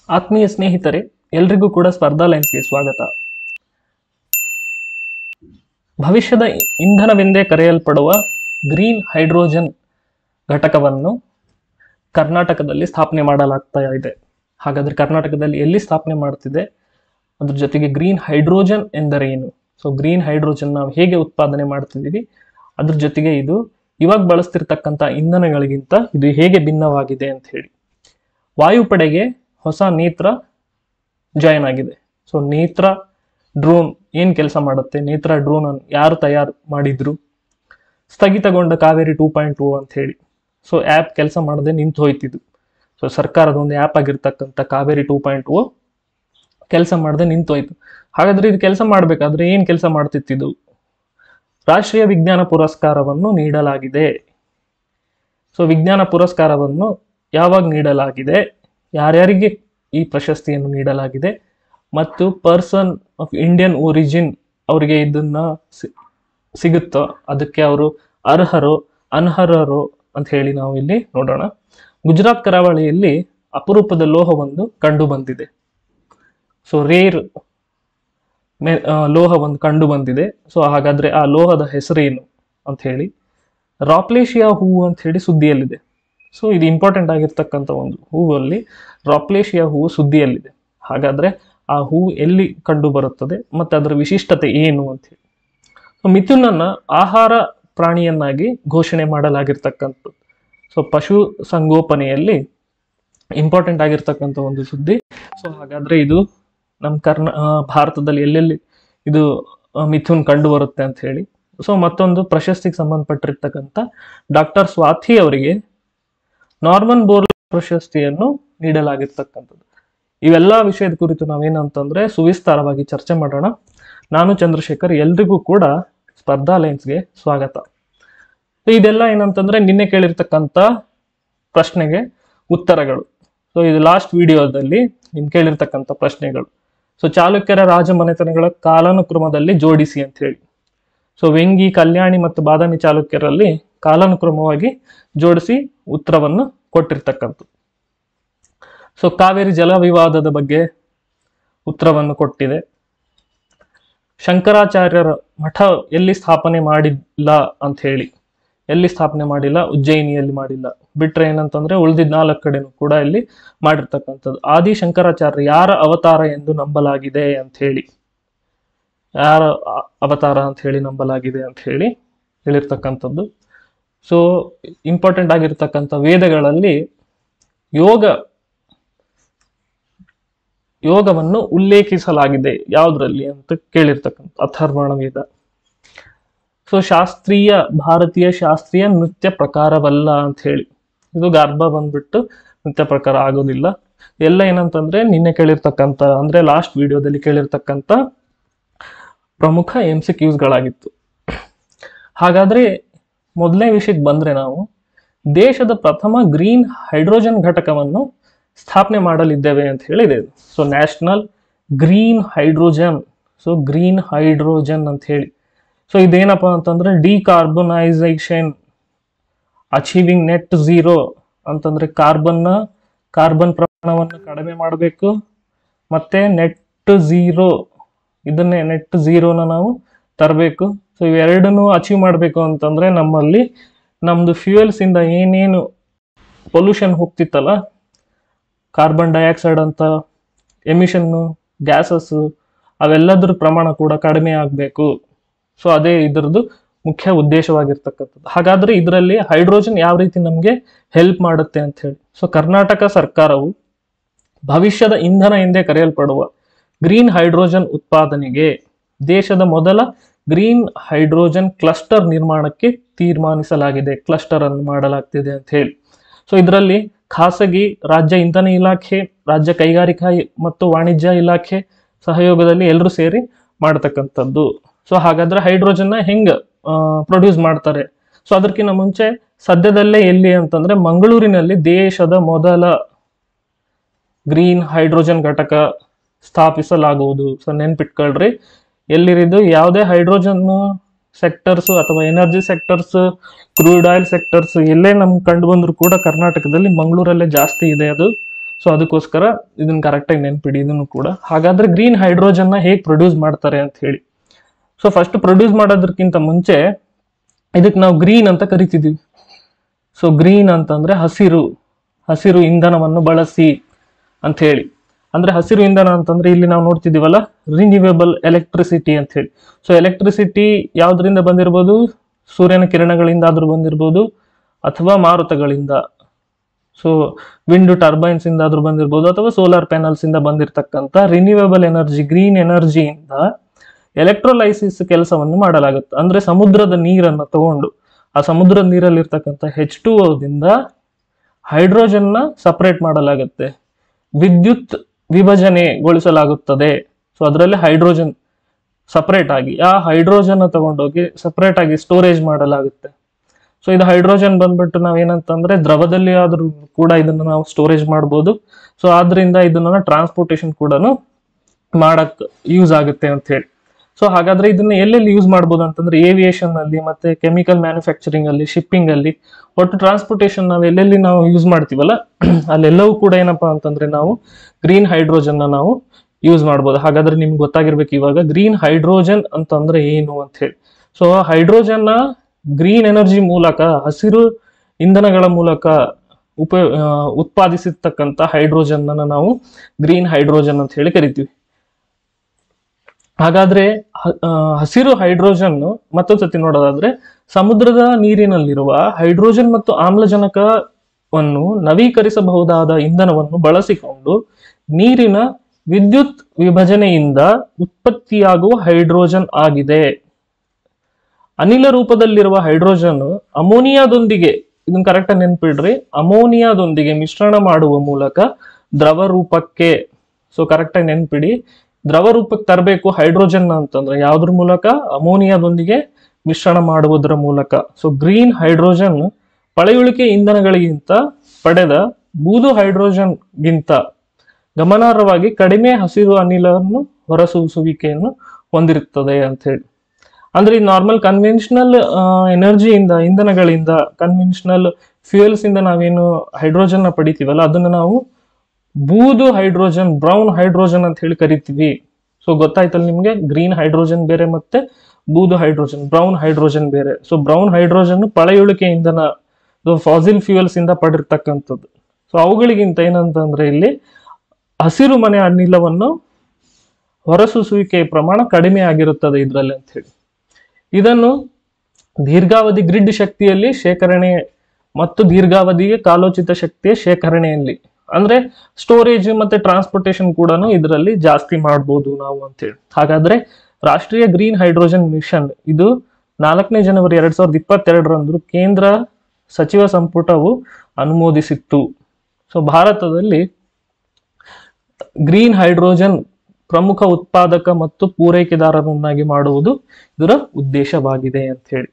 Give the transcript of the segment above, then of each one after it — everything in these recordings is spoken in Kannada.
ಆತ್ಮೀಯ ಸ್ನೇಹಿತರೆ ಎಲ್ರಿಗೂ ಕೂಡ ಸ್ಪರ್ಧಾ ಲೈನ್ಸ್ಗೆ ಸ್ವಾಗತ ಭವಿಷ್ಯದ ಇಂಧನವೆಂದೇ ಕರೆಯಲ್ಪಡುವ ಗ್ರೀನ್ ಹೈಡ್ರೋಜನ್ ಘಟಕವನ್ನು ಕರ್ನಾಟಕದಲ್ಲಿ ಸ್ಥಾಪನೆ ಮಾಡಲಾಗ್ತಾ ಇದೆ ಹಾಗಾದ್ರೆ ಕರ್ನಾಟಕದಲ್ಲಿ ಎಲ್ಲಿ ಸ್ಥಾಪನೆ ಮಾಡ್ತಿದೆ ಅದ್ರ ಜೊತೆಗೆ ಗ್ರೀನ್ ಹೈಡ್ರೋಜನ್ ಎಂದರೆ ಏನು ಸೊ ಗ್ರೀನ್ ಹೈಡ್ರೋಜನ್ ನಾವು ಹೇಗೆ ಉತ್ಪಾದನೆ ಮಾಡ್ತಿದ್ದೀವಿ ಅದ್ರ ಜೊತೆಗೆ ಇದು ಇವಾಗ ಬಳಸ್ತಿರ್ತಕ್ಕಂಥ ಇಂಧನಗಳಿಗಿಂತ ಇದು ಹೇಗೆ ಭಿನ್ನವಾಗಿದೆ ಅಂತ ಹೇಳಿ ವಾಯುಪಡೆಗೆ ಹೊಸ ನೇತ್ರ ಜಾಯಿನ್ ಆಗಿದೆ ಸೊ ನೇತ್ರ ಡ್ರೋನ್ ಏನ್ ಕೆಲಸ ಮಾಡುತ್ತೆ ನೇತ್ರ ಡ್ರೋನ್ ಅನ್ನು ಯಾರು ತಯಾರು ಮಾಡಿದ್ರು ಸ್ಥಗಿತಗೊಂಡ ಕಾವೇರಿ ಟೂ ಪಾಯಿಂಟ್ ಟೂ ಅಂತ ಹೇಳಿ ಸೊ ಆ್ಯಪ್ ಕೆಲಸ ಮಾಡದೆ ನಿಂತು ಹೋಯ್ತಿದ್ದು ಸೊ ಸರ್ಕಾರದ ಒಂದು ಆ್ಯಪ್ ಆಗಿರ್ತಕ್ಕಂಥ ಕಾವೇರಿ ಟೂ ಪಾಯಿಂಟ್ ಟೂ ಕೆಲಸ ಮಾಡದೆ ನಿಂತು ಹೋಯ್ತು ಹಾಗಾದ್ರೆ ಇದು ಕೆಲಸ ಮಾಡಬೇಕಾದ್ರೆ ಏನು ಕೆಲಸ ಮಾಡ್ತಿತ್ತಿದ್ದು ರಾಷ್ಟ್ರೀಯ ವಿಜ್ಞಾನ ಪುರಸ್ಕಾರವನ್ನು ನೀಡಲಾಗಿದೆ ಸೊ ವಿಜ್ಞಾನ ಪುರಸ್ಕಾರವನ್ನು ಯಾವಾಗ ನೀಡಲಾಗಿದೆ ಯಾರ್ಯಾರಿಗೆ ಈ ಪ್ರಶಸ್ತಿಯನ್ನು ನೀಡಲಾಗಿದೆ ಮತ್ತು ಪರ್ಸನ್ ಆಫ್ ಇಂಡಿಯನ್ ಒರಿಜಿನ್ ಅವರಿಗೆ ಇದನ್ನ ಸಿ- ಸಿಗುತ್ತೋ ಅದಕ್ಕೆ ಅವರು ಅರ್ಹರೋ ಅನರ್ಹರೋ ಅಂತ ಹೇಳಿ ನಾವು ಇಲ್ಲಿ ನೋಡೋಣ ಗುಜರಾತ್ ಕರಾವಳಿಯಲ್ಲಿ ಅಪರೂಪದ ಲೋಹವೊಂದು ಕಂಡು ಬಂದಿದೆ ಸೊ ರೇರ್ ಮೆ- ಆ, ಲೋಹ ಒಂದು ಕಂಡು ಬಂದಿದೆ ಸೊ ಹಾಗಾದ್ರೆ ಆ ಲೋಹದ ಹೆಸರೇನು ಅಂತ ಹೇಳಿ ರಾಪ್ಲೇಶಿಯಾ ಹೂವು ಅಂತ ಹೇಳಿ ಸುದ್ದಿಯಲ್ಲಿದೆ ಸೊ ಇದು ಇಂಪಾರ್ಟೆಂಟ್ ಆಗಿರ್ತಕ್ಕಂಥ ಒಂದು ಹೂವಲ್ಲಿ ರಾಪ್ಲೇಶಿಯಾ ಹೂವು ಸುದ್ದಿಯಲ್ಲಿದೆ ಹಾಗಾದ್ರೆ ಆ ಹೂವು ಎಲ್ಲಿ ಕಂಡು ಬರುತ್ತದೆ ಮತ್ತು ಅದರ ವಿಶಿಷ್ಟತೆ ಏನು ಅಂತ ಹೇಳಿ ಸೊ ಮಿಥುನನ್ನ ಆಹಾರ ಪ್ರಾಣಿಯನ್ನಾಗಿ ಘೋಷಣೆ ಮಾಡಲಾಗಿರ್ತಕ್ಕಂಥದ್ದು ಸೊ ಪಶು ಸಂಗೋಪನೆಯಲ್ಲಿ ಇಂಪಾರ್ಟೆಂಟ್ ಆಗಿರ್ತಕ್ಕಂಥ ಒಂದು ಸುದ್ದಿ ಸೊ ಹಾಗಾದ್ರೆ ಇದು ನಮ್ಮ ಕರ್ನಾ ಆ, ಭಾರತದಲ್ಲಿ ಎಲ್ಲೆಲ್ಲಿ ಇದು ಆ, ಮಿಥುನ್ ಕಂಡು ಬರುತ್ತೆ ಅಂತ ಹೇಳಿ ಸೊ ಮತ್ತೊಂದು ಪ್ರಶಸ್ತಿಗೆ ಸಂಬಂಧಪಟ್ಟಿರ್ತಕ್ಕಂಥ ಡಾಕ್ಟರ್ ಸ್ವಾತಿ ಅವರಿಗೆ ನಾರ್ಮನ್ ಬೋರ್ ಪ್ರಶಸ್ತಿಯನ್ನು ನೀಡಲಾಗಿರ್ತಕ್ಕಂಥದ್ದು ಇವೆಲ್ಲ ವಿಷಯದ ಕುರಿತು ನಾವೇನಂತಂದ್ರೆ ಸುವಿಸ್ತಾರವಾಗಿ ಚರ್ಚೆ ಮಾಡೋಣ ನಾನು ಚಂದ್ರಶೇಖರ್ ಎಲ್ರಿಗೂ ಕೂಡ ಸ್ಪರ್ಧಾ ಲೈನ್ಸ್ಗೆ ಸ್ವಾಗತ So ಇದೆಲ್ಲ ಏನಂತಂದ್ರೆ ನಿನ್ನೆ ಕೇಳಿರ್ತಕ್ಕಂಥ ಪ್ರಶ್ನೆಗೆ ಉತ್ತರಗಳು ಸೊ ಇದು ಲಾಸ್ಟ್ ವಿಡಿಯೋದಲ್ಲಿ ನಿಮ್ ಕೇಳಿರ್ತಕ್ಕಂಥ ಪ್ರಶ್ನೆಗಳು ಸೊ ಚಾಲುಕ್ಯರ ರಾಜಮನೆತನಗಳ ಕಾಲಾನುಕ್ರಮದಲ್ಲಿ ಜೋಡಿಸಿ ಅಂತ ಹೇಳಿ ಸೊ ವೆಂಗಿ ಕಲ್ಯಾಣಿ ಮತ್ತು ಬಾದಾಮಿ ಚಾಲುಕ್ಯರಲ್ಲಿ ಕಾಲಾನುಕ್ರಮವಾಗಿ ಜೋಡಿಸಿ ಉತ್ತರವನ್ನು ಕೊಟ್ಟಿರ್ತಕ್ಕಂಥದ್ದು ಸೊ ಕಾವೇರಿ ಜಲ ವಿವಾದದ ಬಗ್ಗೆ ಉತ್ತರವನ್ನು ಕೊಟ್ಟಿದೆ ಶಂಕರಾಚಾರ್ಯರ ಮಠ ಎಲ್ಲಿ ಸ್ಥಾಪನೆ ಮಾಡಿಲ್ಲ ಅಂತ ಹೇಳಿ ಎಲ್ಲಿ ಸ್ಥಾಪನೆ ಮಾಡಿಲ್ಲ ಉಜ್ಜಯಿನಿಯಲ್ಲಿ ಮಾಡಿಲ್ಲ ಬಿಟ್ರೆ ಏನಂತಂದ್ರೆ ಉಳಿದಿದ್ದ ನಾಲ್ಕು ಕಡೆನೂ ಕೂಡ ಇಲ್ಲಿ ಮಾಡಿರ್ತಕ್ಕಂಥದ್ದು ಆದಿ ಶಂಕರಾಚಾರ್ಯ ಯಾರ ಅವತಾರ ಎಂದು ನಂಬಲಾಗಿದೆ ಅಂತ ಹೇಳಿ ಯಾರ ಅ- ಅವತಾರ ಅಂತ ಹೇಳಿ ನಂಬಲಾಗಿದೆ ಅಂತ ಹೇಳಿ ಹೇಳಿರ್ತಕ್ಕಂಥದ್ದು ಸೊ ಇಂಪಾರ್ಟೆಂಟ್ ಆಗಿರ್ತಕ್ಕಂಥ ವೇದಗಳಲ್ಲಿ ಯೋಗ ಯೋಗವನ್ನು ಉಲ್ಲೇಖಿಸಲಾಗಿದೆ ಯಾವುದ್ರಲ್ಲಿ ಅಂತ ಕೇಳಿರ್ತಕ್ಕಂಥ ಅಥರ್ವಣ ವೇದ ಸೊ ಶಾಸ್ತ್ರೀಯ ಭಾರತೀಯ ಶಾಸ್ತ್ರೀಯ ನೃತ್ಯ ಪ್ರಕಾರವಲ್ಲ ಅಂತ ಹೇಳಿ ಇದು ಗರ್ಭ ಬಂದ್ಬಿಟ್ಟು ನೃತ್ಯ ಪ್ರಕಾರ ಆಗೋದಿಲ್ಲ ಎಲ್ಲ ಏನಂತಂದ್ರೆ ನಿನ್ನೆ ಕೇಳಿರ್ತಕ್ಕಂಥ ಅಂದ್ರೆ ಲಾಸ್ಟ್ ವಿಡಿಯೋದಲ್ಲಿ ಕೇಳಿರ್ತಕ್ಕಂಥ ಪ್ರಮುಖ ಎಂ ಸಿ ಕ್ಯೂಸ್ಗಳಾಗಿತ್ತು ಹಾಗಾದ್ರೆ ಮೊದಲನೇ ವಿಷಯಕ್ಕೆ ಬಂದ್ರೆ ನಾವು ದೇಶದ ಪ್ರಥಮ ಗ್ರೀನ್ ಹೈಡ್ರೋಜನ್ ಘಟಕವನ್ನು ಸ್ಥಾಪನೆ ಮಾಡಲಿದ್ದೇವೆ ಅಂತ ಹೇಳಿದೆ so national green hydrogen so green hydrogen ಅಂತ ಹೇಳಿ ಸೊ ಇದೇನಪ್ಪ ಅಂತಂದ್ರೆ ಡಿಕಾರ್ಬನೈಸೇಷನ್ ಅಚೀವಿಂಗ್ ನೆಟ್ ಝೀರೋ ಅಂತಂದ್ರೆ ಕಾರ್ಬನ್ನ ಕಾರ್ಬನ್ ಪ್ರಮಾಣವನ್ನು ಕಡಿಮೆ ಮಾಡಬೇಕು ಮತ್ತೆ ನೆಟ್ ಝೀರೋ ಇದನ್ನೇ ನೆಟ್ ಝೀರೋನ ನಾವು ತರಬೇಕು ಸೊ ಇವೆರಡನ್ನೂ ಅಚೀವ್ ಮಾಡಬೇಕು ಅಂತಂದ್ರೆ ನಮ್ಮಲ್ಲಿ ನಮ್ದು ಫ್ಯೂಯಲ್ಸ್ ಇಂದ ಏನೇನು ಪೊಲ್ಯೂಷನ್ ಹೋಗ್ತಿತ್ತಲ್ಲ ಕಾರ್ಬನ್ ಡೈಆಕ್ಸೈಡ್ ಅಂತ ಎಮಿಷನ್ನು ಗ್ಯಾಸಸ್ ಅವೆಲ್ಲದ್ರ ಪ್ರಮಾಣ ಕೂಡ ಕಡಿಮೆ ಆಗಬೇಕು ಸೊ ಅದೇ ಇದರದ್ದು ಮುಖ್ಯ ಉದ್ದೇಶವಾಗಿರ್ತಕ್ಕಂಥದ್ದು ಹಾಗಾದ್ರೆ ಇದರಲ್ಲಿ ಹೈಡ್ರೋಜನ್ ಯಾವ ರೀತಿ ನಮಗೆ ಹೆಲ್ಪ್ ಮಾಡುತ್ತೆ ಅಂತ ಹೇಳಿ ಸೊ ಕರ್ನಾಟಕ ಸರ್ಕಾರವು ಭವಿಷ್ಯದ ಇಂಧನ ಎಂದೇ ಕರೆಯಲ್ಪಡುವ ಗ್ರೀನ್ ಹೈಡ್ರೋಜನ್ ಉತ್ಪಾದನೆಗೆ ದೇಶದ ಮೊದಲ ಗ್ರೀನ್ ಹೈಡ್ರೋಜನ್ ಕ್ಲಸ್ಟರ್ ನಿರ್ಮಾಣಕ್ಕೆ ತೀರ್ಮಾನಿಸಲಾಗಿದೆ ಕ್ಲಸ್ಟರ್ ಅನ್ನು ಮಾಡಲಾಗ್ತಿದೆ ಅಂತ ಹೇಳಿ ಸೊ ಇದರಲ್ಲಿ ಖಾಸಗಿ ರಾಜ್ಯ ಇಂಧನ ಇಲಾಖೆ ರಾಜ್ಯ ಕೈಗಾರಿಕಾ ಇ- ಮತ್ತು ವಾಣಿಜ್ಯ ಇಲಾಖೆ ಸಹಯೋಗದಲ್ಲಿ ಎಲ್ಲರೂ ಸೇರಿ ಮಾಡತಕ್ಕಂಥದ್ದು ಸೊ ಹಾಗಾದ್ರೆ ಹೈಡ್ರೋಜನ್ನ ಹೆಂಗ್ ಪ್ರೊಡ್ಯೂಸ್ ಮಾಡ್ತಾರೆ ಸೊ ಅದಕ್ಕಿಂತ ಮುಂಚೆ ಸದ್ಯದಲ್ಲೇ ಎಲ್ಲಿ ಅಂತಂದ್ರೆ ಮಂಗಳೂರಿನಲ್ಲಿ ದೇಶದ ಮೊದಲ ಗ್ರೀನ್ ಹೈಡ್ರೋಜನ್ ಘಟಕ ಸ್ಥಾಪಿಸಲಾಗುವುದು ಸೊ ನೆನ್ಪಿಟ್ಕೊಳ್ರಿ ಎಲ್ಲಿರಿದು ಯಾವುದೇ ಹೈಡ್ರೋಜನ್ ಸೆಕ್ಟರ್ಸ್ ಅಥವಾ energy sectors crude oil sectors ಎಲ್ಲೇ ನಮ್ಗೆ ಕಂಡು ಬಂದ್ರು ಕೂಡ ಕರ್ನಾಟಕದಲ್ಲಿ ಮಂಗಳೂರಲ್ಲೇ ಜಾಸ್ತಿ ಇದೆ ಅದು ಸೊ ಅದಕ್ಕೋಸ್ಕರ ಇದನ್ನ ಕರೆಕ್ಟಾಗಿ ನೆನ್ಪಿಡಿ ಇದನ್ನು ಕೂಡ ಹಾಗಾದ್ರೆ ಗ್ರೀನ್ ಹೈಡ್ರೋಜನ್ನ ಹೇಗೆ ಪ್ರೊಡ್ಯೂಸ್ ಮಾಡ್ತಾರೆ ಅಂತ ಹೇಳಿ ಸೊ ಫಸ್ಟ್ ಪ್ರೊಡ್ಯೂಸ್ ಮಾಡೋದಕ್ಕಿಂತ ಮುಂಚೆ ಇದಕ್ಕೆ ನಾವು ಗ್ರೀನ್ ಅಂತ ಕರಿತಿದ್ದೀವಿ ಸೊ ಗ್ರೀನ್ ಅಂತಂದ್ರೆ ಹಸಿರು ಹಸಿರು ಇಂಧನವನ್ನು ಬಳಸಿ ಅಂತ ಹೇಳಿ ಅಂದ್ರೆ ಹಸಿರು ಇಂಧನ ಅಂತಂದ್ರೆ ಇಲ್ಲಿ ನಾವು ನೋಡ್ತಿದೀವಲ್ಲ ರಿನ್ಯೂವೇಬಲ್ ಎಲೆಕ್ಟ್ರಿಸಿಟಿ ಅಂತ ಹೇಳಿ ಸೊ ಎಲೆಕ್ಟ್ರಿಸಿಟಿ ಯಾವ್ದ್ರಿಂದ ಬಂದಿರ್ಬೋದು ಸೂರ್ಯನ ಕಿರಣಗಳಿಂದ ಆದ್ರೂ ಬಂದಿರ್ಬೋದು ಅಥವಾ ಮಾರುತಗಳಿಂದ ಸೊ ವಿಂಡ್ ಟರ್ಬೈನ್ಸ್ ಇಂದ ಆದ್ರೂ ಬಂದಿರ್ಬೋದು ಅಥವಾ ಸೋಲಾರ್ ಪ್ಯಾನಲ್ಸ್ ಇಂದ ಬಂದಿರತಕ್ಕಂಥ ರಿನ್ಯೂವೇಬಲ್ ಎನರ್ಜಿ ಗ್ರೀನ್ ಎನರ್ಜಿಯಿಂದ ಎಲೆಕ್ಟ್ರೋಲೈಸಿಸ್ ಕೆಲಸವನ್ನು ಮಾಡಲಾಗುತ್ತೆ ಅಂದ್ರೆ ಸಮುದ್ರದ ನೀರನ್ನು ತಗೊಂಡು ಆ ಸಮುದ್ರದ ನೀರಲ್ಲಿರ್ತಕ್ಕಂಥ ಹೆಚ್ ಟು ದಿಂದ ಹೈಡ್ರೋಜನ್ನ ಸಪರೇಟ್ ಮಾಡಲಾಗುತ್ತೆ ವಿದ್ಯುತ್ ವಿಭಜನೆಗೊಳಿಸಲಾಗುತ್ತದೆ ಸೊ ಅದರಲ್ಲಿ ಹೈಡ್ರೋಜನ್ ಸಪರೇಟ್ ಆಗಿ ಆ ಹೈಡ್ರೋಜನ್ ತಗೊಂಡೋಗಿ ಸಪರೇಟ್ ಆಗಿ ಸ್ಟೋರೇಜ್ ಮಾಡಲಾಗುತ್ತೆ ಸೊ ಇದು ಹೈಡ್ರೋಜನ್ ಬಂದ್ಬಿಟ್ಟು ನಾವೇನಂತಂದ್ರೆ ದ್ರವದಲ್ಲಿ ಆದ್ರೂ ಕೂಡ ಇದನ್ನ ನಾವು ಸ್ಟೋರೇಜ್ ಮಾಡ್ಬೋದು ಸೊ ಆದ್ರಿಂದ ಇದನ್ನ ಟ್ರಾನ್ಸ್ಪೋರ್ಟೇಷನ್ ಕೂಡ ಮಾಡಕ್ ಯೂಸ್ ಆಗುತ್ತೆ ಅಂತ ಹೇಳಿ ಸೊ ಹಾಗಾದ್ರೆ ಇದನ್ನ ಎಲ್ಲೆಲ್ಲಿ ಯೂಸ್ ಮಾಡ್ಬೋದು ಅಂತಂದ್ರೆ ಏವಿಯೇಷನ್ ಅಲ್ಲಿ ಮತ್ತೆ ಕೆಮಿಕಲ್ ಮ್ಯಾನುಫ್ಯಾಕ್ಚರಿಂಗ್ ಅಲ್ಲಿ ಶಿಪ್ಪಿಂಗ್ ಅಲ್ಲಿ ಒಟ್ಟು ಟ್ರಾನ್ಸ್ಪೋರ್ಟೇಷನ್ ನಾವು ಎಲ್ಲೆಲ್ಲಿ ನಾವು ಯೂಸ್ ಮಾಡ್ತೀವಲ್ಲ ಅಲ್ಲೆಲ್ಲವೂ ಕೂಡ ಏನಪ್ಪಾ ಅಂತಂದ್ರೆ ನಾವು ಗ್ರೀನ್ ಹೈಡ್ರೋಜನ್ ನಾವು ಯೂಸ್ ಮಾಡ್ಬೋದು ಹಾಗಾದ್ರೆ ನಿಮ್ಗೆ ಗೊತ್ತಾಗಿರ್ಬೇಕು ಇವಾಗ ಗ್ರೀನ್ ಹೈಡ್ರೋಜನ್ ಅಂತಂದ್ರೆ ಏನು ಅಂತ ಹೇಳಿ ಸೊ ಹೈಡ್ರೋಜನ್ ಗ್ರೀನ್ ಎನರ್ಜಿ ಮೂಲಕ ಹಸಿರು ಇಂಧನಗಳ ಮೂಲಕ ಉಪ ಆ, ಉತ್ಪಾದಿಸಿರ್ತಕ್ಕಂಥ ಹೈಡ್ರೋಜನ್ ನಾವು ಗ್ರೀನ್ ಹೈಡ್ರೋಜನ್ ಅಂತ ಹೇಳಿ ಕರಿತೀವಿ ಹಾಗಾದ್ರೆ ಹ- ಆ, ಹಸಿರು ಹೈಡ್ರೋಜನ್ ಮತ್ತೊಂದು ಸತಿ ನೋಡೋದಾದ್ರೆ ಸಮುದ್ರದ ನೀರಿನಲ್ಲಿರುವ ಹೈಡ್ರೋಜನ್ ಮತ್ತು ಆಮ್ಲಜನಕವನ್ನು ನವೀಕರಿಸಬಹುದಾದ ಇಂಧನವನ್ನು ಬಳಸಿಕೊಂಡು ನೀರಿನ ವಿದ್ಯುತ್ ವಿಭಜನೆಯಿಂದ ಉತ್ಪತ್ತಿಯಾಗುವ ಹೈಡ್ರೋಜನ್ ಆಗಿದೆ ಅನಿಲ ರೂಪದಲ್ಲಿರುವ ಹೈಡ್ರೋಜನ್ ಅಮೋನಿಯಾದೊಂದಿಗೆ ಇದನ್ನ ಕರೆಕ್ಟ್ ನೆನ್ಪಿಡ್ರಿ ಅಮೋನಿಯಾದೊಂದಿಗೆ ಮಿಶ್ರಣ ಮಾಡುವ ಮೂಲಕ ದ್ರವ ರೂಪಕ್ಕೆ ಸೊ ಕರೆಕ್ಟಾಗಿ ನೆನ್ಪಿಡಿ ದ್ರವ ರೂಪಕ್ಕೆ ತರಬೇಕು ಹೈಡ್ರೋಜನ್ ಅಂತಂದ್ರೆ ಯಾವ್ದ್ರ ಮೂಲಕ ಅಮೋನಿಯಾದೊಂದಿಗೆ ಮಿಶ್ರಣ ಮಾಡುವುದರ ಮೂಲಕ ಸೊ ಗ್ರೀನ್ ಹೈಡ್ರೋಜನ್ ಪಳೆಯುಳಿಕೆ ಇಂಧನಗಳಿಗಿಂತ ಪಡೆದ ಬೂದು ಹೈಡ್ರೋಜನ್ಗಿಂತ ಗಮನಾರ್ಹವಾಗಿ ಕಡಿಮೆ ಹಸಿರು ಅನಿಲವನ್ನು ಹೊರಸೂಸುವಿಕೆಯನ್ನು ಹೊಂದಿರುತ್ತದೆ ಅಂತ ಹೇಳಿ ಅಂದ್ರೆ ಈ ನಾರ್ಮಲ್ ಕನ್ವೆನ್ಷನಲ್ ಎನರ್ಜಿಯಿಂದ ಇಂಧನಗಳಿಂದ ಕನ್ವೆನ್ಷನಲ್ ಫ್ಯೂಯಲ್ಸ್ ಇಂದ ನಾವೇನು ಹೈಡ್ರೋಜನ್ ನ ಪಡಿತೀವಲ್ಲ ಅದನ್ನ ನಾವು ಬೂದು ಹೈಡ್ರೋಜನ್ ಬ್ರೌನ್ ಹೈಡ್ರೋಜನ್ ಅಂತ ಹೇಳಿ ಕರಿತೀವಿ ಸೊ ಗೊತ್ತಾಯ್ತಲ್ಲ ನಿಮ್ಗೆ ಗ್ರೀನ್ ಹೈಡ್ರೋಜನ್ ಬೇರೆ ಮತ್ತೆ ಬೂದು ಹೈಡ್ರೋಜನ್ ಬ್ರೌನ್ ಹೈಡ್ರೋಜನ್ ಬೇರೆ ಸೊ ಬ್ರೌನ್ ಹೈಡ್ರೋಜನ್ ಪಳೆಯುಳಿಕೆ ಇಂಧನ ಫಾಸಿಲ್ ಫ್ಯೂಯಲ್ಸ್ ಇಂದ ಪಡಿರ್ತಕ್ಕಂಥದ್ದು ಸೊ ಅವುಗಳಿಗಿಂತ ಏನಂತಂದ್ರೆ ಇಲ್ಲಿ ಹಸಿರು ಮನೆ ಅನಿಲವನ್ನು ಹೊರಸೂಸುವಿಕೆ ಪ್ರಮಾಣ ಕಡಿಮೆ ಆಗಿರುತ್ತದೆ ಇದರಲ್ಲಿ ಅಂತ ಹೇಳಿ ಇದನ್ನು ದೀರ್ಘಾವಧಿ ಗ್ರಿಡ್ ಶಕ್ತಿಯಲ್ಲಿ ಶೇಖರಣೆ ಮತ್ತು ದೀರ್ಘಾವಧಿಗೆ ಕಾಲೋಚಿತ ಶಕ್ತಿಯ ಶೇಖರಣೆಯಲ್ಲಿ ಅಂದ್ರೆ ಸ್ಟೋರೇಜ್ ಮತ್ತೆ ಟ್ರಾನ್ಸ್ಪೋರ್ಟೇಷನ್ ಕೂಡ ಇದರಲ್ಲಿ ಜಾಸ್ತಿ ಮಾಡ್ಬೋದು ನಾವು ಅಂತೇಳಿ ಹಾಗಾದ್ರೆ ರಾಷ್ಟ್ರೀಯ ಗ್ರೀನ್ ಹೈಡ್ರೋಜನ್ ಮಿಷನ್ ಇದು ನಾಲ್ಕನೇ ಜನವರಿ ಎರಡ್ ಸಾವಿರದ ಇಪ್ಪತ್ತೆರಡರಂದು ಕೇಂದ್ರ ಸಚಿವ ಸಂಪುಟವು ಅನುಮೋದಿಸಿತ್ತು ಸೊ ಭಾರತದಲ್ಲಿ ಗ್ರೀನ್ ಹೈಡ್ರೋಜನ್ ಪ್ರಮುಖ ಉತ್ಪಾದಕ ಮತ್ತು ಪೂರೈಕೆದಾರರನ್ನಾಗಿ ಮಾಡುವುದು ಇದರ ಉದ್ದೇಶವಾಗಿದೆ ಅಂತ ಹೇಳಿ